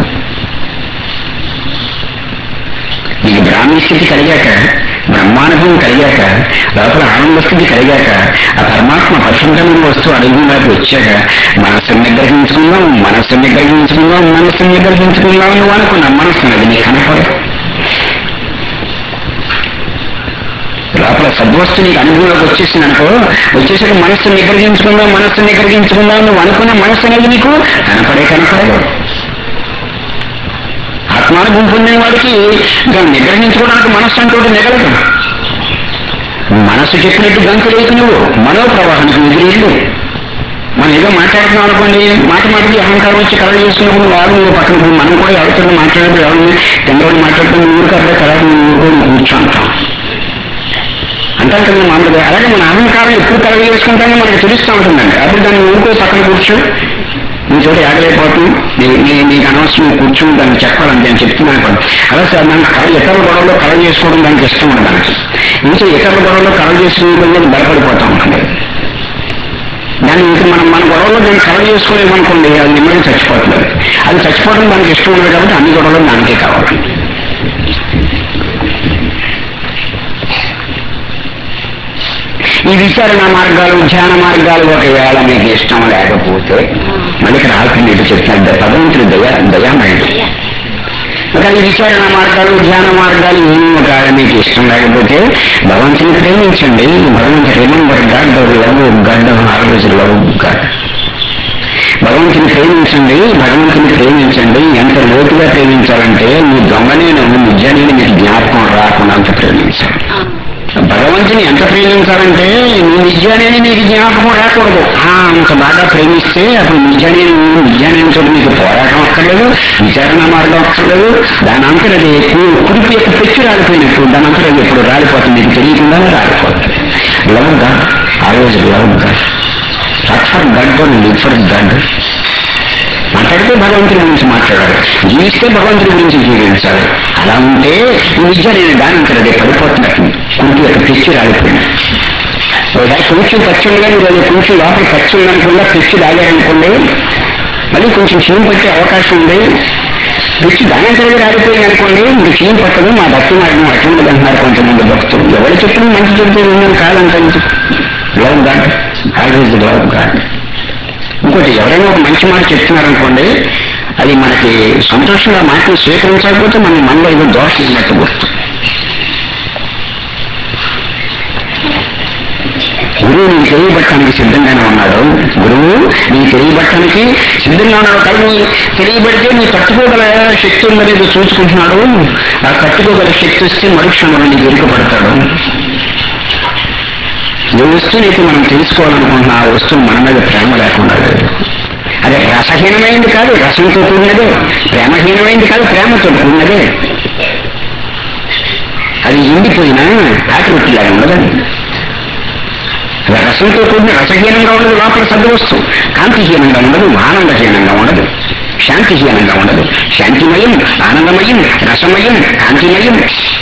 నీకు బ్రాహ్మీ స్థితి కలిగాక బ్రహ్మానుభవం కలిగాక లోపల ఆనంద స్థితి కలిగాక ఆ పరమాత్మ పరిశుభ్రమైన వస్తువు అడుగులోకి వచ్చాక మనస్సుని నిగ్రహించుకుందాం మనస్సుని నిగ్రహించుకుందాం మనస్సుని నిగ్రహించుకుందాం నువ్వు అనుకున్నా మనస్సు అది నీకు కనపడదు లోపల సద్వస్తు నీకు అనుభవంలోకి వచ్చేసింది అనుకో వచ్చేసాక మనస్సును నిగ్రహించుకుందాం మనస్సును నిగ్రహించుకుందాం నువ్వు అనుకున్న మనస్సు అనేది నీకు కనపడే కనపడదు ఆత్మానుభవం పొందిన వాడికి ఇంకా నిగ్రహించుకోవడానికి మనస్సు అంటూ నిగలదు మనస్సు చెప్పినట్టు గంతులేకు నువ్వు మనోప్రవాహానికి ఎదురెళ్ళు మనం ఏదో మాట్లాడుతున్నాం అనుకోండి మాట మాటకి అహంకారం వచ్చి కళ చేస్తున్నప్పుడు వాడు నువ్వు పక్కన పోయి మనం కూడా ఎవరితో మాట్లాడేప్పుడు ఎవరిని ఎంతవరకు మాట్లాడుతున్న ఊరికి అప్పుడే కళ నువ్వు కూర్చుంటాం అంటాం కదా మామూలుగా అలాగే మన అహంకారం ఎప్పుడు కలగ చేసుకుంటామో మనకు తెలుస్తూ ఉంటుందండి అప్పుడు దాన్ని ఊరుకో పక్కన కూర్చో నీ చోట ఆగలేకపోతుంది నీ- నీ నీకు అనవసరం నువ్వు కూర్చుని దాన్ని చెప్పాలంటే నేను చెప్తున్నాను కూడా అలా సార్ దానికి కళ ఇతరుల గొడవలో కళ చేసుకోవడం దానికి ఇష్టం ఉండదు దానికి ఇంకా ఇతరుల గొడవలో కళ చేసుకోవడం కూడా బలపడిపోతూ ఉంటుంది దాన్ని ఇంక మనం మన గొడవలో దాన్ని కళ చేసుకోలేమనుకోండి అది నిమ్మగా చచ్చిపోతుంది అది చచ్చిపోవడం దానికి ఇష్టం ఉండదు కాబట్టి అన్ని గొడవలు దానికే కావాలి ఈ విచారణ మార్గాలు ధ్యాన మార్గాలు ఒకవేళ మీకు ఇష్టం లేకపోతే మళ్ళీ ఇక్కడ ఆల్టర్నేట్ చెప్తున్నారు భగవంతుడు దయా దయామయుడు కానీ విచారణ మార్గాలు ధ్యాన మార్గాలు ఏమీ ఒకవేళ మీకు ఇష్టం లేకపోతే భగవంతుని ప్రేమించండి భగవంతుడు remember God love God always love God భగవంతుని ప్రేమించండి భగవంతుని ప్రేమించండి ఎంత లోతుగా ప్రేమించాలంటే మీ దొంగనేను నిజాన్ని మీకు జ్ఞాపకం రాకుండా అంత ప్రేమించాలి భగవంతుని ఎంత ప్రేమించాలంటే నీ నిజానేని నీకు జ్ఞాపకం రాకూడదు ఆ, అంత బాగా ప్రేమిస్తే అప్పుడు నిజానేని నిజానేని చోటు నీకు పోరాటం అక్కర్లేదు విచారణ మార్గం అక్కర్లేదు దాని అంతరది కుడిపి యొక్క పెచ్చు రాలిపోయినట్టు దాని అంతరది ఎప్పుడు రాలిపోతుంది నీకు తెలియకుండానే రాలిపోతుంది love God always love God sit for God live for God మాట్లాడితే భగవంతుడి గురించి మాట్లాడాలి జీవిస్తే భగవంతుడి గురించి జీవించాలి అలా ఉంటే ఈ విద్య నేను దానంతరదే పడిపోతున్నట్టు కుంటి యొక్క పిచ్చి రాలిపోయింది ఒకసారి కొంచెం పచ్చి ఉండగా మీరు అది కొంచెం లోపల పచ్చి ఉందనుకుండా పిచ్చి తాగారనుకోండి మళ్ళీ కొంచెం చీమ పట్టే అవకాశం ఉంది పిచ్చి దానంతరగా రాలిపోయింది అనుకోండి ఇంక చీమ పట్టదు మా భక్తి మార్గం అటువంటి అంటున్నారు కొంతమంది భక్తులు ఎవరు చెప్పిన మంచి చెప్తే నేను కాదంటే love God always love God ఇంకోటి ఎవరైనా ఒక మంచి మాట చెప్తున్నారనుకోండి అది మనకి సంతోషంగా మాటను స్వీకరించకపోతే మన మనలో ఏదో దోషం ఉన్నట్టు గుర్తు గురువు నీకు తెలియబట్టడానికి సిద్ధంగానే ఉన్నాడు గురువు నీకు తెలియబట్టడానికి సిద్ధంగా ఉన్నాడు కానీ నీ తెలియబడితే నీ తట్టుకోగల శక్తి ఉందనేది చూసుకుంటున్నాడు ఆ తట్టుకోగల శక్తి వస్తే మరుక్షణంలో నీకు ఇరుకపడతాడు ఏ వస్తువునైతే మనం తెలుసుకోవాలనుకుంటున్నా ఆ వస్తువు మన మీద ప్రేమ లేకుండా లేదు అదే రసహీనమైంది కాదు రసంతో కూడినదే ప్రేమహీనమైంది కాదు ప్రేమతో కూడినదే అది ఎండిపోయినా ఆకృతిలాగా ఉండదండి అది రసంతో కూడిన రసహీనంగా ఉండదు లోపల సద్వస్తు కాంతిహీనంగా ఉండదు ఆనందహీనంగా ఉండదు శాంతిహీనంగా ఉండదు శాంతిమయం ఆనందమయం రసమయం కాంతిమయం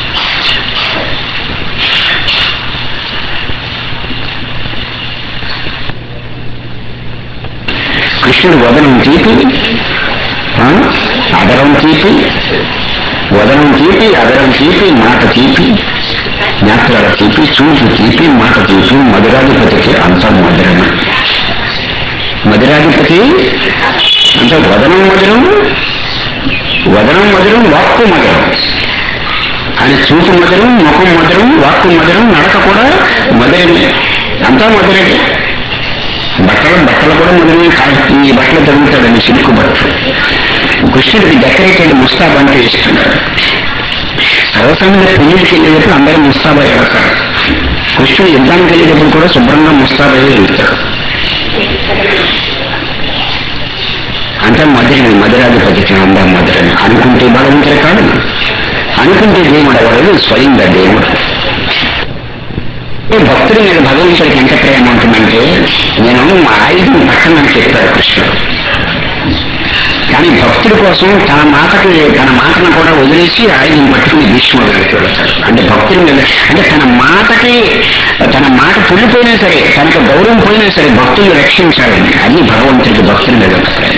కృష్ణుడు వదనం తీపి ఆ, అదరం తీపి వదనం తీపి అదరం తీపి మాట తీపి నేత్రాల తీపి చూపు తీపి మాట తీపి మధురాధిపతికి అంత మధురమే మధురాధిపతి అంటే వదనం మధురం వదనం మధురం వాక్కు మధురం ఆయన చూపు మధురం ముఖం మధురం వాక్కు మధురం నడక కూడా మధురమే అంతా మధురమే బట్టలు బట్టలు కూడా మధురమే కాదు ఈ బట్టలు తగ్గుతాడని సిల్క్ బట్టలు కృష్ణుడికి డెకరేటెడ్ ముస్తాబ్ అంటే ఇస్తున్నాడు సర్వసామాన్య పెళ్లికి వెళ్ళేటప్పుడు అందరూ ముస్తాబా వెళ్తారు కృష్ణుడు యుద్ధానికి వెళ్ళేటప్పుడు కూడా శుభ్రంగా ముస్తాబయ్యే వెళ్తాడు అంటే అంతా మధురని మధురాధిపతి అంతా మధురని అనుకుంటే భగవంతుడు కాదు అనుకుంటే దేవుడు ఎవరు స్వయంగా దేవుడు ఈ భక్తుడి మీద భగవంతుడికి ఎంత ప్రేమ ఉంటుందంటే నేను మా ఆయుధం పక్కన చెప్పాడు కృష్ణుడు కానీ భక్తుడి కోసం తన మాటకి తన మాటను కూడా వదిలేసి ఆయుధం పట్టుకుని భీష్ముడు దగ్గరికి వెళ్తాడు అంటే భక్తుడి మీద అంటే తన మాటకి తన మాట పొల్లిపోయినా సరే తనకు గౌరవం పోయినా సరే భక్తుల్ని రక్షించాలని అది భగవంతుడికి భక్తుడి మీద ఉన్న ప్రేమ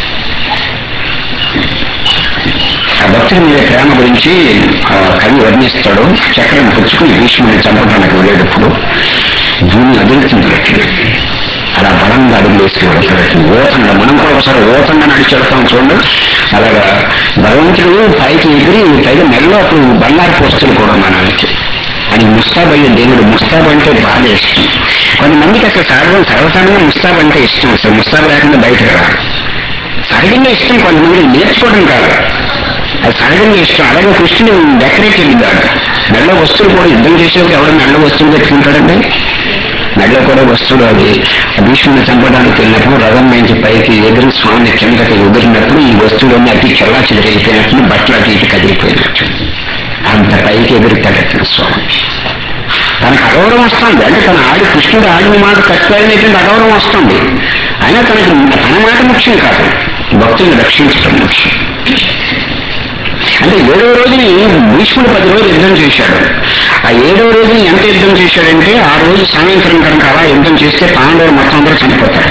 ఆ భక్తుడి మీద ప్రేమ గురించి ఆ, కవి వర్ణిస్తాడు చక్రం పుచ్చుకుని భీష్ముడిని చంపడానికి వెళ్ళేటప్పుడు భూమి అదులుతుంది అలా బలంగా అడుగు వేసి వెళ్తాడు ఓతంగా మనం కూడా ఒకసారి ఓతంగా నడిచి వెళ్తాం చూడండి అలాగా భగవంతుడు పైకి ఎగిరి పైగా మెడలో అప్పుడు బంగారు పోస్తులు కూడా మనకి అని ముస్తాబ్ అయ్యే దేవుడు ముస్తాబ్ అంటే బాగా ఇష్టం కొంతమందికి అసలు సర్వం సర్వసాధారణంగా ముస్తాబ్ అంటే ఇష్టం అసలు ముస్తాబ్ లేకుండా బయటకు రాదు సహజంగా ఇష్టం కొంతమంది నేర్చుకోవడం కాదు అది సహజంగా ఇష్టం అలాగే కృష్ణుడు డెకరేటెడ్ కాదు మెడలో వస్తువులు కూడా యుద్ధం చేసేవాడు ఎవరు మెడలో వస్తువులు పెట్టుకుంటాడండి మెడలో కూడా వస్తువులు అది భీష్ముని చంపడానికి వెళ్ళినప్పుడు రథం నుంచి పైకి ఎదురు స్వామిని కిందకి ఎదురినప్పుడు ఈ వస్తువులన్నీ అతి చెల్లా చెదిరైపోయినప్పుడు బట్టలు అటు ఇటు కదిలిపోయినట్టు అంత పైకి ఎదురుతాడట స్వామి తనకు అగౌరవం వస్తుంది అంటే తన ఆడి కృష్ణుడు ఆడిన మాట కష్టాలనేటువంటి అగౌరవం వస్తుంది అయినా తనకి తన మాట ముఖ్యం కాదు భక్తుల్ని రక్షించడం ముఖ్యం అంటే ఏడవ రోజుని భీష్ముడు పది రోజులు యుద్ధం చేశాడు ఆ ఏడవ రోజుని ఎంత యుద్ధం చేశాడంటే ఆ రోజు సాయంత్రం కనుక అలా యుద్ధం చేస్తే పాండవులు మొత్తం అందరూ చనిపోతారు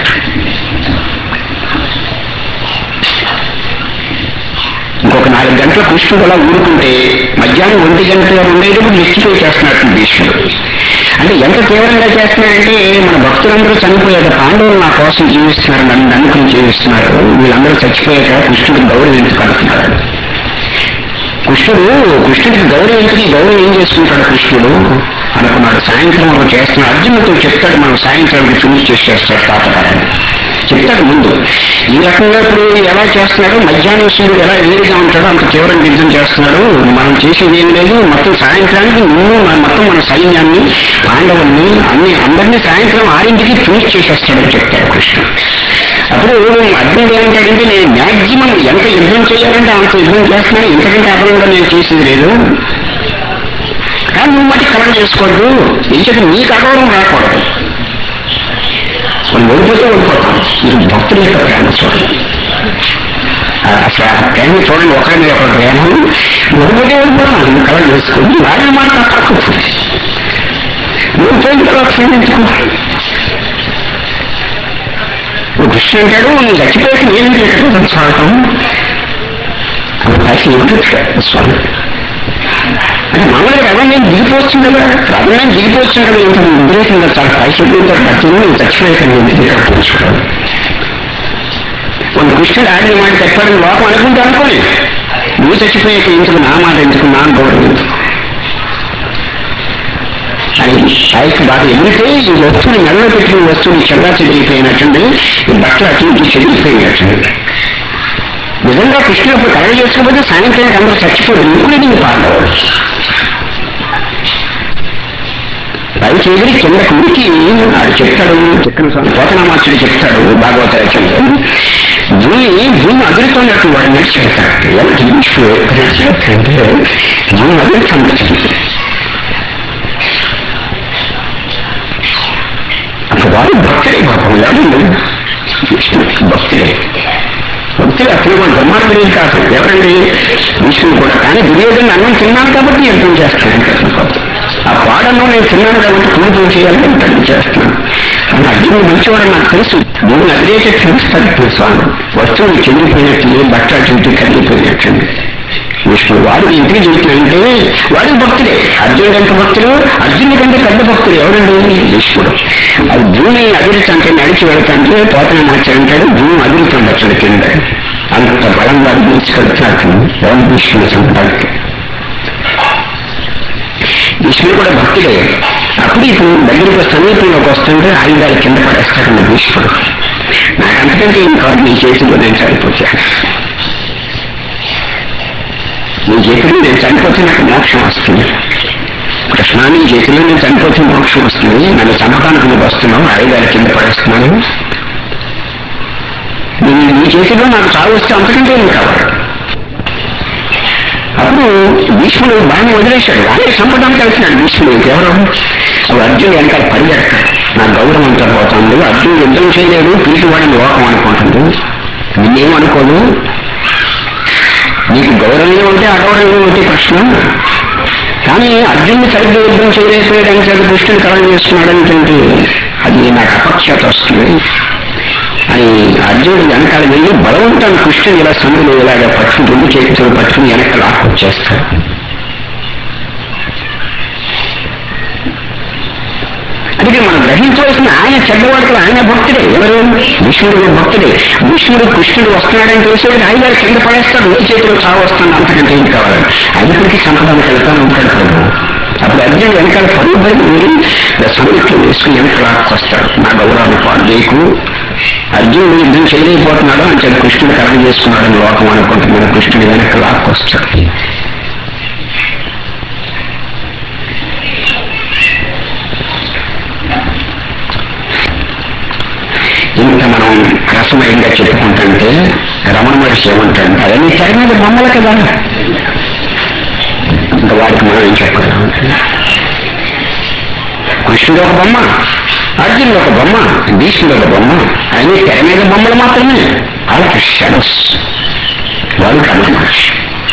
ఇంకొక నాలుగు గంటల కృష్ణుడు అలా ఊరుకుంటే మధ్యాహ్నం ఒంటి గంట ఉండేటప్పుడు రెస్టిఫై చేస్తున్నట్టు భీష్ముడు అంటే ఎంత తీవ్రంగా చేస్తున్నాడంటే మన భక్తులందరూ చనిపోయాక పాండవులు నా కోసం జీవిస్తున్నారు నన్ను నన్నుకుని జీవిస్తున్నారు వీళ్ళందరూ చచ్చిపోయాక కృష్ణుడు గౌరవం ఎందుకు అనుకున్నాడు కృష్ణుడు కృష్ణుడికి గౌరవం ఎందుకు ఈ గౌరవం ఏం చేసుకుంటాడు కృష్ణుడు అనుకున్నాడు సాయంత్రం ఒక చేస్తున్నాడు అర్జునుడితో చెప్తాడు మనం సాయంత్రానికి ఫినిష్ చేసేస్తాడు తాతగారని చెప్తాడు ముందు ఈ రకంగా ఇప్పుడు ఎలా చేస్తున్నాడు మధ్యాహ్నం సూర్యుడు ఎలా వేడిగా ఉంటాడో అంత తీవ్రంగా యుద్ధం చేస్తున్నాడు మనం చేసేది ఏం లేదు మొత్తం సాయంత్రానికి నిన్ను మన- మొత్తం మన సైన్యాన్ని పాండవుల్ని అన్ని అందరినీ సాయంత్రం ఆరింటికి ఫినిష్ చేసేస్తాడని చెప్తాడు కృష్ణుడు అప్పుడు అర్జునుడు ఏమంటాడంటే నేను మ్యాక్సిమం ఎంత యుద్ధం చేయాలంటే అంత యుద్ధం చేస్తున్నాను ఇంతకంటే అదనంగా నేను చేసేది లేదు కానీ నువ్వు మట్టి కలగ చేసుకోవద్దు ఇంకటి నీకు అగౌరవం రాకూడదు మనం ఓడిపోతే ఓడిపోతాం ఇది భక్తుల యొక్క ప్రేమ చూడండి ఆ అసలు ఆ ప్రేమ చూడండి ఒకరి మీద ఒకరి ప్రేమ ఓడిపోతే ఓడిపోతాం నువ్వు కలగ చేసుకోండి వాడిని మాట తక్కువ నువ్వు పోయిన తర్వాత క్షమించుకో ఇప్పుడు కృష్ణ అంటాడు నువ్వు చచ్చిపోయాక నేను ఎక్కడ స్వాగతం అది పైకి ఏమిటి స్వామి అంటే మామూలుగా రథం నేను దిగిపోవచ్చు కదా రథం నేను దిగిపోవచ్చు కదా ఇంత ఉద్రేకం కదా చాలా పైసలు పడుతుంది నేను చచ్చిపోయాక నేను ఎక్కడ పోల్చుకోవాలి కొన్ని కృష్ణుడు ఆడిన మాట చెప్పాడని లోపం అనుకుంటే అనుకోని నువ్వు చచ్చిపోయాక ఎందుకు నా మాట ఎందుకు నా గౌరవం ఎందుకు అని పైకి బాగా ఎగిరితే ఈ వస్తువుని మెడలో పెట్టిన వస్తువుని చెల్లా చెదిరిపోయినట్టుండి ఈ బట్టలు అటు ఇటు చెదిరిపోయినట్టుండి నిజంగా కృష్ణుడు అప్పుడు కలగ చేసుకోకపోతే సాయంత్రానికి అందరూ చచ్చిపోదు ఇంక్లూడింగ్ పాండవుడు పైకి ఎగిరి కింద కుడికి ఆడు చెప్తాడు చెప్పిన స్వామి పోతనామాచుడు చెప్తాడు భాగవత రచనలో భూమి భూమి అదురుతున్నట్టు వాడు నడిచిపెడతాడు ఎవరికి విష్ణు నడిచిపెట్టాడంటే భూమి అదురుతున్నట్టు అప్పుడు వాడు భక్తుడే పాపం ఎవరండి విష్ణు భక్తుడే భక్తులు అసలు కూడా బ్రహ్మాండం కాదు ఎవరండి విష్ణువు కూడా కానీ దుర్యోధన అన్నం తిన్నాను కాబట్టి యుద్ధం చేస్తాను ఆ పాడన్నం నేను తిన్నాను కాబట్టి పూజ చేయాలని యుద్ధం చేస్తున్నాను కానీ అర్జునుడు మంచివాడు నాకు తెలుసు నేను అదిరేకే తెలుస్తాను స్వామి వస్తువులు చెందిపోయినట్టు బట్ట అటు ఇటు కదిలిపోయినట్టు విష్ణుడు వాడు ఇంటికి చెబుతున్నాడంటే వాడు భక్తుడే అర్జునుడు ఎంత భక్తుడు అర్జునుడి కంటే పెద్ద భక్తుడు ఎవరండి విష్ణుడు అది భూమి అదురుతంటే నడిచి వెళ్తాంటే పోతన మార్చాడంటాడు భూమి అదురుతుంది అసలు కింద అంత బలంగా తీసుకెళ్తున్నాడు ఎవరు విష్ణుడు చంపడానికి విష్ణుడు కూడా భక్తుడే అప్పుడు ఇప్పుడు దగ్గరికి సమీపంలోకి వస్తుంటే ఆయుధాలు కింద పడేస్తాడు భీష్ముడు నాకు అంతకంటే ఏం కాదు నీ చేతిలో నేను చనిపోతాను నీ చేతిలో నేను చనిపోతే నాకు మోక్షం వస్తుంది కృష్ణ నీ చేతిలో నేను చనిపోతే మోక్షం వస్తుంది నన్ను చంపడానికి నువ్వు వస్తున్నావు ఆయుధాలు కింద పడేస్తున్నాను నీ నీ చేతిలో నాకు చావు వస్తే అంతకంటే ఏం కావాలి అప్పుడు భీష్ముడు బాణం వదిలేశాడు ఆయన చంపడానికి కలిసినాడు భీష్ముడు ఎవరు అప్పుడు అర్జున్ వెనకాల పరిగెడతాడు నా గౌరవం అంతా పోతుంది అర్జున్ యుద్ధం చేయలేడు పిలిచివాడిని లోకం అనుకుంటుంది నిన్నేమనుకోదు నీకు గౌరవం ఉంటే అగౌరవం ఉంటే ప్రశ్న కానీ అర్జున్ని సరిగ్గా యుద్ధం చేయలేకపోయాడని చేత కృష్ణుని కలం చేస్తున్నాడు అంటే అది నాకు అపక్షత వస్తుంది అని అర్జునుడు వెనకాల వెళ్ళి బలవంతాన్ని కృష్ణుని ఇలా సముద్రులు ఇలాగా పట్టుకుని రెండు చేతులు పట్టుకుని వెనక లాక్కొచ్చేస్తాడు అందుకే మనం గ్రహించవలసిన ఆయన చెడ్డవాడికి ఆయన భక్తుడే ఎవరు విష్ణుడు భక్తుడే విష్ణుడు కృష్ణుడు వస్తున్నాడని తెలిసేవాడు ఆయన గారు కింద పడేస్తాడు నీ చేతిలో చావు వస్తుంది అంతకంటే ఏం కావాలి అదిపడికి చంపడానికి వెళ్తాను ఉంటాడు ప్రభు అప్పుడు అర్జునుడు వెనకాల పరుగుబడి వెళ్ళి సంగీతం వేసుకుని వెనక లాక్కొస్తాడు నా గౌరవాన్ని పాడు నీకు అర్జునుడు యుద్ధం చేయలేకపోతున్నాడు అని చెప్పి కృష్ణుడు కర్మ చేసుకున్నాడని లోకం అనుకుంటున్నాడు కృష్ణుడు వెనక లాక్కొస్తాడు ఇంత మనం రసమయంగా చెప్పుకుంటుంటే రమణ మహర్షి ఏమంటాడు అవన్నీ తెర మీద బొమ్మలు కదా ఇంకా వాడికి మనం ఏం చెప్పగలం కృష్ణుడు ఒక బొమ్మ అర్జునుడు ఒక బొమ్మ భీష్ముడు ఒక బొమ్మ అన్ని తెర మీద బొమ్మలు మాత్రమే వాళ్ళకి షడస్ వాడు రమణ మహర్షి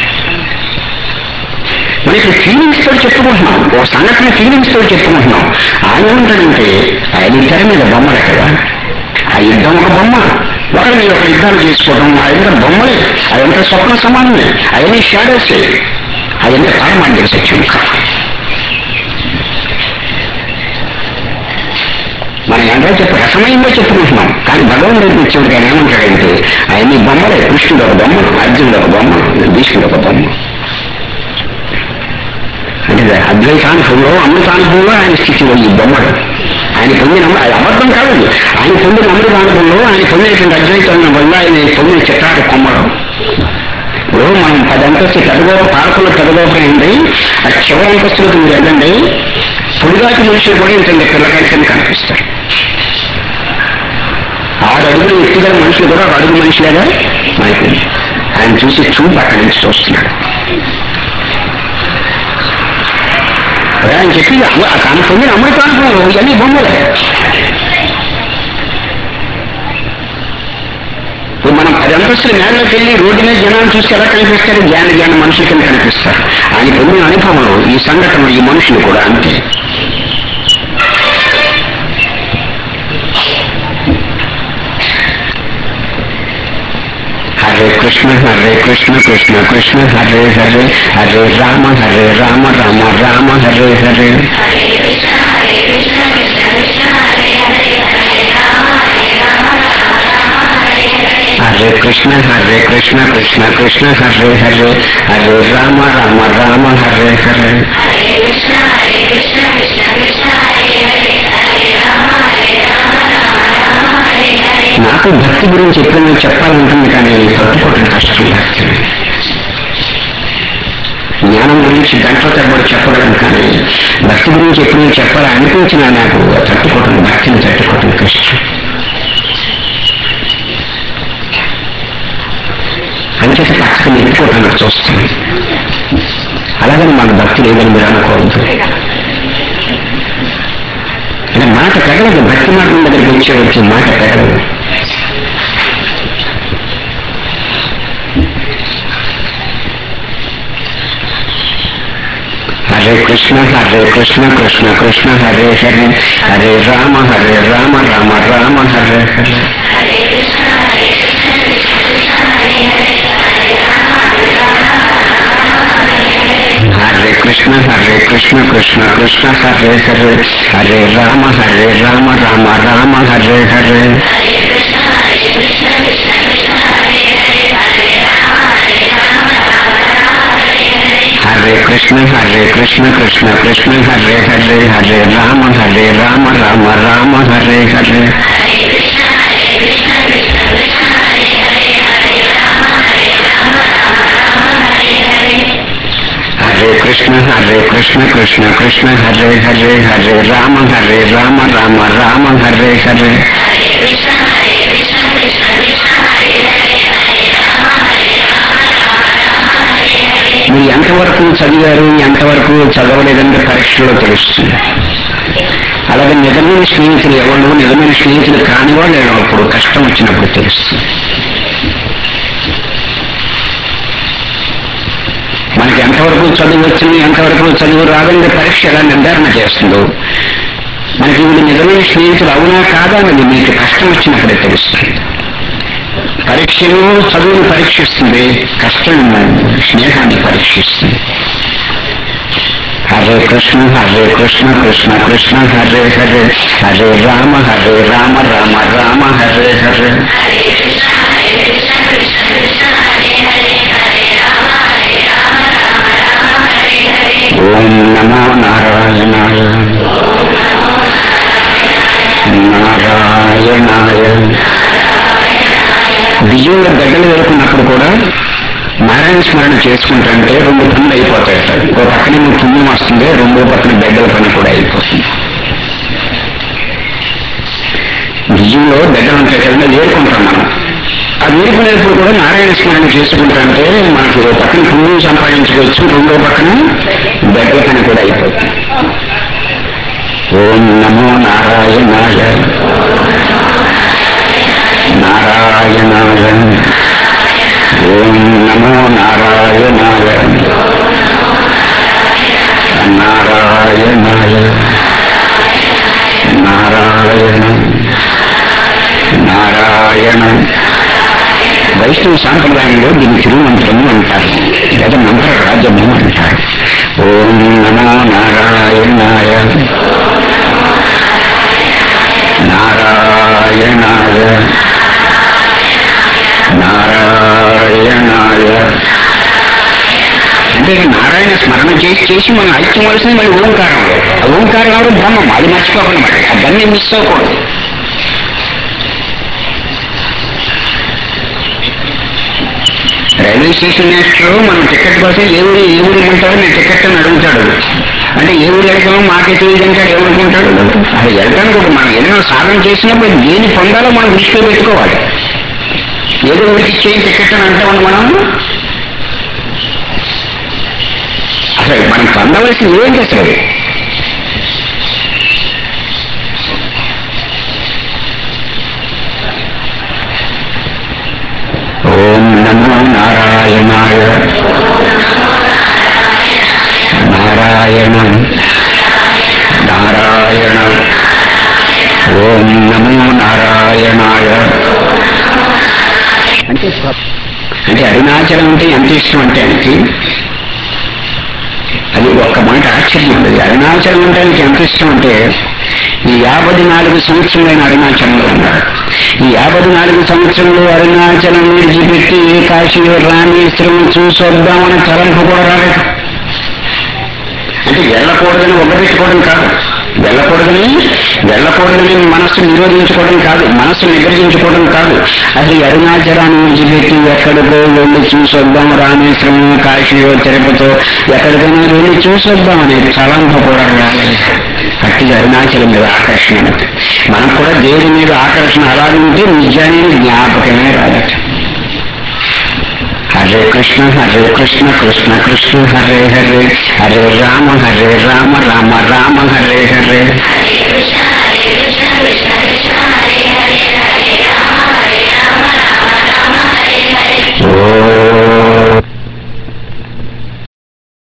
మనం ఇప్పుడు ఫీలింగ్స్ తో చెప్పుకుంటున్నాం ఓ సంఘటన ఫీలింగ్స్ తో చెప్పుకుంటున్నాం ఆయన ఏమంటాడంటే ఆయన తెర మీద బొమ్మలే కదా ఆ యుద్ధం ఒక బొమ్మ ఒకరి మీద ఒక యుద్ధాలు చేసుకోవడం అదంతా బొమ్మలే అదంతా స్వప్న సమానమే అవన్నీ షాడోసే అదంతా పారమాండిక సత్యం కాదు మనం ఎంతో చెప్పు రసమయంగా చెప్పుకుంటున్నాం కానీ భగవంతుడికి వచ్చేవాడికి ఆయన ఏమంటాడంటే ఆయన బొమ్మలే కృష్ణుడు ఒక బొమ్మ అర్జునుడు ఒక బొమ్మ భీష్ముడు ఒక బొమ్మ అంటే అద్వైతానుభవంలో అమృతానుభవంలో ఆయన స్థితిలో ఈ బొమ్మడు ఆయన పొందిన అది అబద్ధం కాదు ఆయన పొందిన అమృతానుభవంలో ఆయన పొందినటువంటి అద్వైతం వల్ల ఆయన పొందిన చిత్రాల కొమ్మడు ఇప్పుడు మనం పది అంతస్తు పెద్దగోప పాలకులు పెద్దగోపండి ఆ చివరి అంతస్తులకు మీరు వెళ్ళండి పొడిగాటి మనుషులు కూడా ఇంతండి పిల్లకాయల కింద కనిపిస్తారు ఆరు అడుగులు ఎత్తుగల మనుషులు కూడా ఒక అడుగు మనిషిలాగా మనకి ఆయన చూసి చూపు అక్కడి నుంచి చూస్తున్నాడు ఆయన చెప్పి తను పొందిన అమృతానుభవం ఇవన్నీ బొమ్మలే ఇప్పుడు మనం పది అంతస్తుల మేడలోకి వెళ్ళి రోడ్డు మీద జనాన్ని చూస్తే ఎలా కనిపిస్తారు జ్ఞాన జ్ఞాన మనుషుల కింద కనిపిస్తారు ఆయన పొందిన అనుభవంలో ఈ సంఘటనలు ఈ మనుషులు కూడా అంతే హరే కృష్ణ హరే కృష్ణ కృష్ణ కృష్ణ హరే హరే హరే రామ హరే రామ రామ రామ హరే హరే హరే కృష్ణ హరే కృష్ణ కృష్ణ కృష్ణ హరే హరే హరే రామ రామ రామ హరే హరే నాకు భక్తి గురించి ఎప్పుడైనా చెప్పాలంటుంది కానీ పట్టుకోవడం కష్టం భక్తి జ్ఞానం గురించి గంటల తరబడి చెప్పడం కానీ భక్తి గురించి ఎప్పుడైనా చెప్పాలి అనిపించినా నాకు తట్టుకోవడం భక్తిని తట్టుకోవడం కష్టం అంచేత పక్కన నెట్టుకోవటానికి చూస్తాను అలాగని మాకు భక్తి లేదని మీరు అనుకోవద్దు అంటే మాట పెరగదు భక్తి మాటల దగ్గరికి వచ్చే వచ్చి మాట పెరగదు Hare Krishna Hare Krishna Krishna Krishna Hare Hare Hare Rama Hare Rama Rama Rama Hare Hare Hare Krishna Hare Krishna Krishna Krishna Hare Hare Hare Rama Hare Rama Rama Rama Hare Hare Hare Krishna Hare Krishna Krishna Krishna Hare Hare Hare Rama Hare Rama Rama Rama Hare Hare Hare Krishna Hare Krishna Krishna Krishna Hare Hare Hare Rama Hare Rama Rama Rama Hare Hare Hare Krishna, Hare Krishna, Krishna Krishna, Hare మీరు ఎంతవరకు చదివారు ఎంతవరకు చదవలేదంటే పరీక్షలో తెలుస్తుంది అలాగే నిజమైన స్నేహితులు ఎవరు నిజమైన స్నేహితులు కాని వాళ్ళు అప్పుడు కష్టం వచ్చినప్పుడు తెలుస్తుంది మనకి ఎంతవరకు చదువు వచ్చింది ఎంతవరకు చదువు రాదంటే పరీక్ష ఎలా నిర్ధారణ చేస్తుందో మనకి వీళ్ళు నిజమైన స్నేహితులు అవునా కాదా అన్నది మీకు కష్టం వచ్చినప్పుడే తెలుస్తుంది పరీక్షను చదువును పరీక్షిస్తుంది కష్టం స్నేహాన్ని పరీక్షిస్తుంది హరే కృష్ణ హరే కృష్ణ కృష్ణ కృష్ణ హరే హరే హరే రామ హరే రామ రామ రామ హరే హరే ఓం నమో నారాయణాయ నారాయణాయ బియ్యంలో గడ్డలు వేరుకున్నప్పుడు కూడా నారాయణ స్మరణ చేసుకుంటుంటే రెండు పనులు అయిపోతాయి సార్ ఒక పక్కనేమో పుణ్యం వస్తుంది రెండో పక్కన గడ్డల పని కూడా అయిపోతుంది బియ్యంలో గడ్డలు ఉంటాయి కదండి వేరుకుంటాం మనం ఆ వేరుకునేప్పుడు కూడా నారాయణ స్మరణ చేసుకుంటుంటే మనకి ఒక పక్కన పుణ్యం సంపాదించుకోవచ్చు రెండో పక్కన గడ్డల పని కూడా అయిపోతుంది ఓం నమో నారాయణాయ నారాయణాయ ఓం నమో నారాయణాయ నారాయణాయ నారాయణ నారాయణ వైష్ణవ సాంప్రదాయంలో దీన్ని తిరుమంత్రము అంటారు లేదా మంత్ర రాజ్యము అంటారు ఓం నమో నారాయణాయ నారాయణాయ నారాయణాయ అంటే నారాయణ స్మరణ చేసి చేసి మనం ఐక్యం వలసింది మళ్ళీ ఓంకారం ఆ ఓంకారం అవడం బ్రహ్మం అది మర్చిపోకుండా మరి ఆ దాన్ని మిస్ అవ్వకూడదు రైల్వే స్టేషన్ నెక్స్ట్ మనం టికెట్ కోసం ఏ ఊరు ఏ ఊరు ఉంటాడో నేను టికెట్ అని అడుగుతాడు అంటే ఏ ఊరు వెళ్తామో మాకే తెలియదు అంటాడు ఏమనుకుంటాడు అది వెళ్ళడానికి ఒక మనం ఏదైనా సాధన చేసినప్పుడు దేని పొందాలో మనం దృష్టిలో పెట్టుకోవాలి ఏదో ఊరికి ఇచ్చే టికెట్ అని అంటామని మనం అసలు మనం పొందవలసింది ఏంటి అసలు ఓం నమో నారాయణాయ నారాయణ నారాయణ ఓం నమో నారాయణాయ అంటే అంటే అరుణాచలం అంటే ఎంత ఇష్టం అంటే ఆయనకి అది ఒక్క మాట ఆశ్చర్యం ఉండదు అరుణాచలం అంటే ఆయనకి ఎంత ఇష్టం అంటే ఈ యాభై నాలుగు సంవత్సరాలైన అరుణాచలంలో ఉన్నారు ఈ యాభై నాలుగు సంవత్సరంలో అరుణాచలం విడిచిపెట్టి ఏ కాశీలో రామేశ్వరం చూసొద్దామని తలంపు కూడా రాలేదు అంటే వెళ్ళకూడదని ఒగ్గబెట్టుకోవడం కాదు వెళ్ళకూడదని వెళ్ళకూడదని మనస్సు నిరోధించుకోవడం కాదు మనస్సు నిగ్రహించుకోవడం కాదు అసలు ఈ అరుణాచలాన్ని విడిచిపెట్టి ఎక్కడికో వెళ్ళి చూసొద్దాం రామేశ్వరం కాశీయో తిరుపతో ఎక్కడికైనా వెళ్ళి చూసొద్దాం అనే తలంపు కూడా రాలేదు అట్టి అరుణాచలం మీద ఆకర్షణ ఉంది. మనకు కూడా దేవుడి మీద ఆకర్షణ అలా ఉంటే నిజాన్ని జ్ఞాపకమే రాదట హరే కృష్ణ హరే కృష్ణ కృష్ణ కృష్ణ హరే హరే హరే రామ హరే రామ రామ రామ హరే హరే హరే కృష్ణ